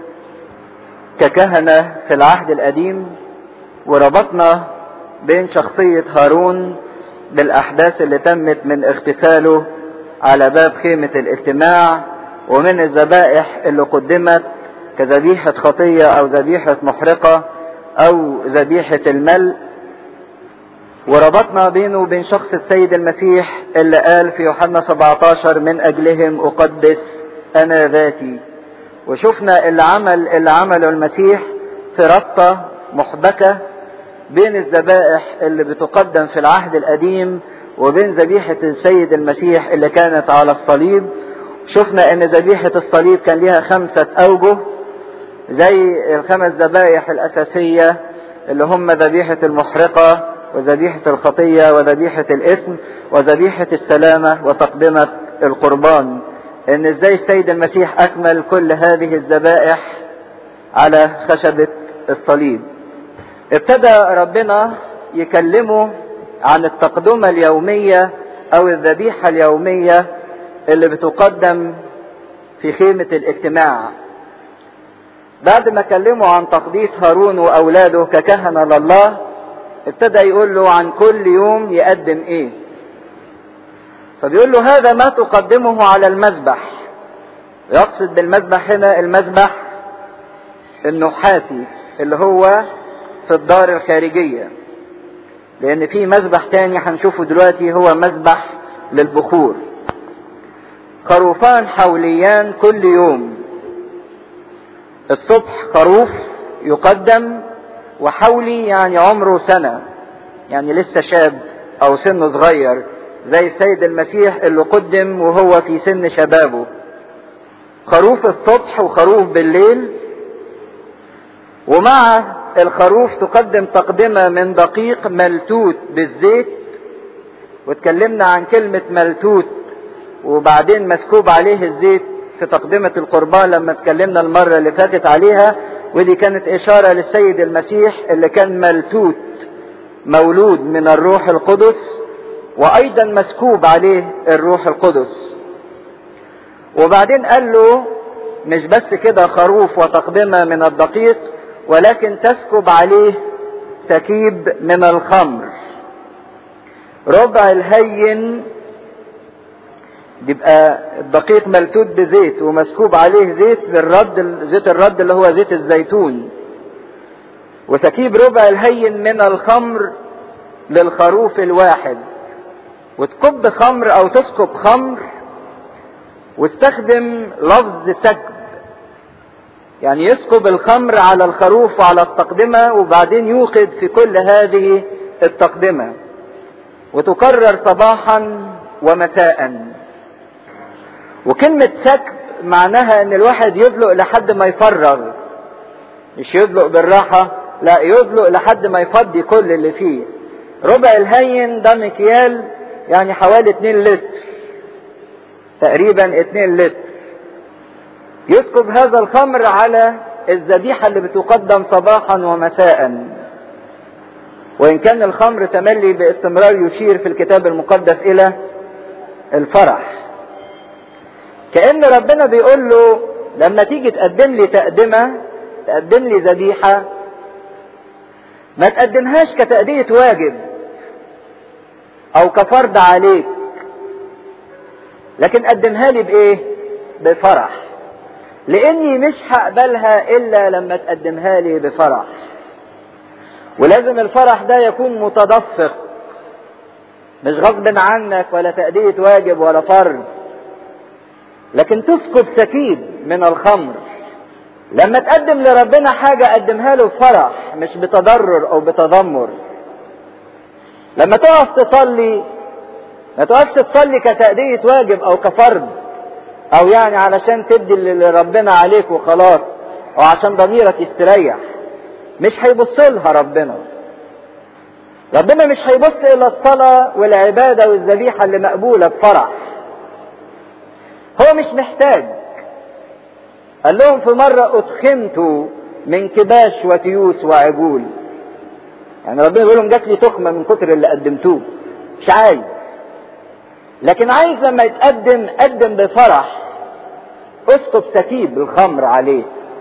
ككهنة في العهد القديم وربطنا بين شخصية هارون بالأحداث اللي تمت من اغتساله على باب خيمة الاجتماع ومن الذبائح اللي قدمت كذبيحة خطية أو ذبيحة محرقة أو ذبيحة المل وربطنا بينه وبين شخص السيد المسيح اللي قال في يوحنا 17 من أجلهم أقدس أنا ذاتي وشفنا اللي عمل اللي عمله المسيح في ربطة محبكة بين الذبائح اللي بتقدم في العهد القديم وبين ذبيحة السيد المسيح اللي كانت على الصليب شفنا ان ذبيحة الصليب كان ليها خمسة اوجه زي الخمس ذبائح الاساسية اللي هم ذبيحة المحرقة وذبيحة الخطية وذبيحة الاثم وذبيحة السلامة وتقدمة القربان ان ازاي السيد المسيح اكمل كل هذه الذبائح على خشبة الصليب ابتدى ربنا يكلمه عن التقدمة اليومية او الذبيحة اليومية اللي بتقدم في خيمة الاجتماع بعد ما كلمه عن تقديس هارون واولاده ككهنة لله ابتدى يقول له عن كل يوم يقدم ايه فبيقول له هذا ما تقدمه على المذبح يقصد بالمذبح هنا المذبح النحاسي اللي هو في الدار الخارجية لان في مذبح تاني هنشوفه دلوقتي هو مذبح للبخور خروفان حوليان كل يوم الصبح خروف يقدم وحولي يعني عمره سنة يعني لسه شاب او سنه صغير زي السيد المسيح اللي قدم وهو في سن شبابه خروف الصبح وخروف بالليل ومع الخروف تقدم تقدمة من دقيق ملتوت بالزيت واتكلمنا عن كلمة ملتوت وبعدين مسكوب عليه الزيت في تقدمة القربان لما اتكلمنا المرة اللي فاتت عليها ودي كانت إشارة للسيد المسيح اللي كان ملتوت مولود من الروح القدس وأيضا مسكوب عليه الروح القدس وبعدين قال له مش بس كده خروف وتقدمة من الدقيق ولكن تسكب عليه سكيب من الخمر ربع الهين يبقى الدقيق ملتوت بزيت ومسكوب عليه زيت بالرد زيت الرد اللي هو زيت الزيتون وسكيب ربع الهين من الخمر للخروف الواحد وتكب خمر او تسكب خمر واستخدم لفظ سكب يعني يسكب الخمر على الخروف وعلى التقدمة وبعدين يوقد في كل هذه التقدمة وتكرر صباحا ومساء وكلمة سكب معناها ان الواحد يدلق لحد ما يفرغ مش يدلق بالراحة لا يدلق لحد ما يفضي كل اللي فيه ربع الهين ده مكيال يعني حوالي 2 لتر تقريبا 2 لتر يسكب هذا الخمر على الذبيحة اللي بتقدم صباحا ومساء وإن كان الخمر تملي باستمرار يشير في الكتاب المقدس إلى الفرح كأن ربنا بيقول له لما تيجي تقدم لي تقدمة تقدم لي ذبيحة ما تقدمهاش كتأدية واجب أو كفرض عليك لكن قدمها لي بإيه؟ بفرح لاني مش هقبلها الا لما تقدمها لي بفرح ولازم الفرح ده يكون متدفق مش غصب عنك ولا تأدية واجب ولا فرض لكن تسكب سكيب من الخمر لما تقدم لربنا حاجة قدمها له بفرح مش بتضرر او بتذمر لما تقف تصلي ما تقفش تصلي كتأدية واجب او كفرض او يعني علشان تدي اللي ربنا عليك وخلاص او عشان ضميرك يستريح مش هيبص لها ربنا ربنا مش هيبص الى الصلاة والعبادة والذبيحة اللي مقبولة بفرح هو مش محتاج قال لهم في مرة اتخمت من كباش وتيوس وعجول يعني ربنا بيقول لهم جات لي تخمة من كتر اللي قدمتوه مش عايز لكن عايز لما يتقدم قدم بفرح اسقط سكيب الخمر عليه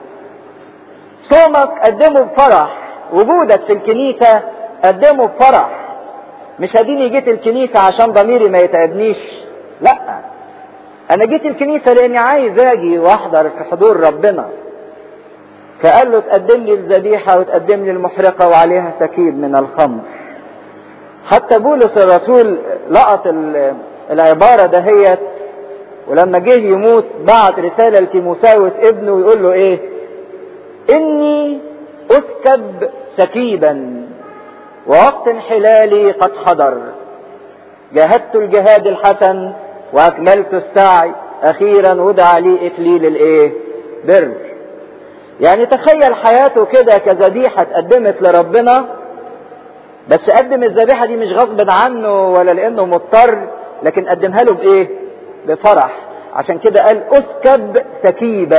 صومك قدمه بفرح وجودك في الكنيسة قدمه بفرح مش هديني جيت الكنيسة عشان ضميري ما يتعبنيش لا انا جيت الكنيسة لاني عايز اجي واحضر في حضور ربنا فقال له تقدم لي الذبيحة وتقدم لي المحرقة وعليها سكيب من الخمر حتى بولس الرسول لقط العبارة دهيت ولما جه يموت بعت رسالة لتيموساوس ابنه ويقول له ايه اني اسكب سكيبا ووقت انحلالي قد حضر جاهدت الجهاد الحسن واكملت السعي اخيرا وضع لي اكليل الايه بر يعني تخيل حياته كده كذبيحة اتقدمت لربنا بس قدم الذبيحة دي مش غصب عنه ولا لانه مضطر لكن قدمها له بايه بفرح عشان كده قال اسكب سكيبا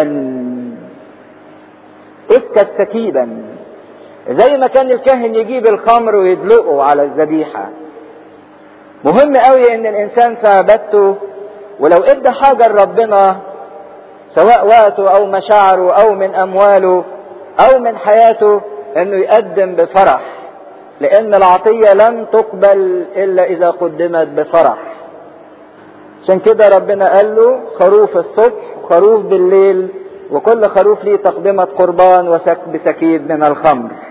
اسكب سكيبا زي ما كان الكاهن يجيب الخمر ويدلقه على الذبيحة مهم قوي ان الانسان في عبادته ولو ادى حاجة لربنا سواء وقته او مشاعره او من امواله او من حياته انه يقدم بفرح لان العطية لن تقبل الا اذا قدمت بفرح عشان كده ربنا قال له خروف الصبح وخروف بالليل وكل خروف ليه تقدمة قربان وسكب سكيب من الخمر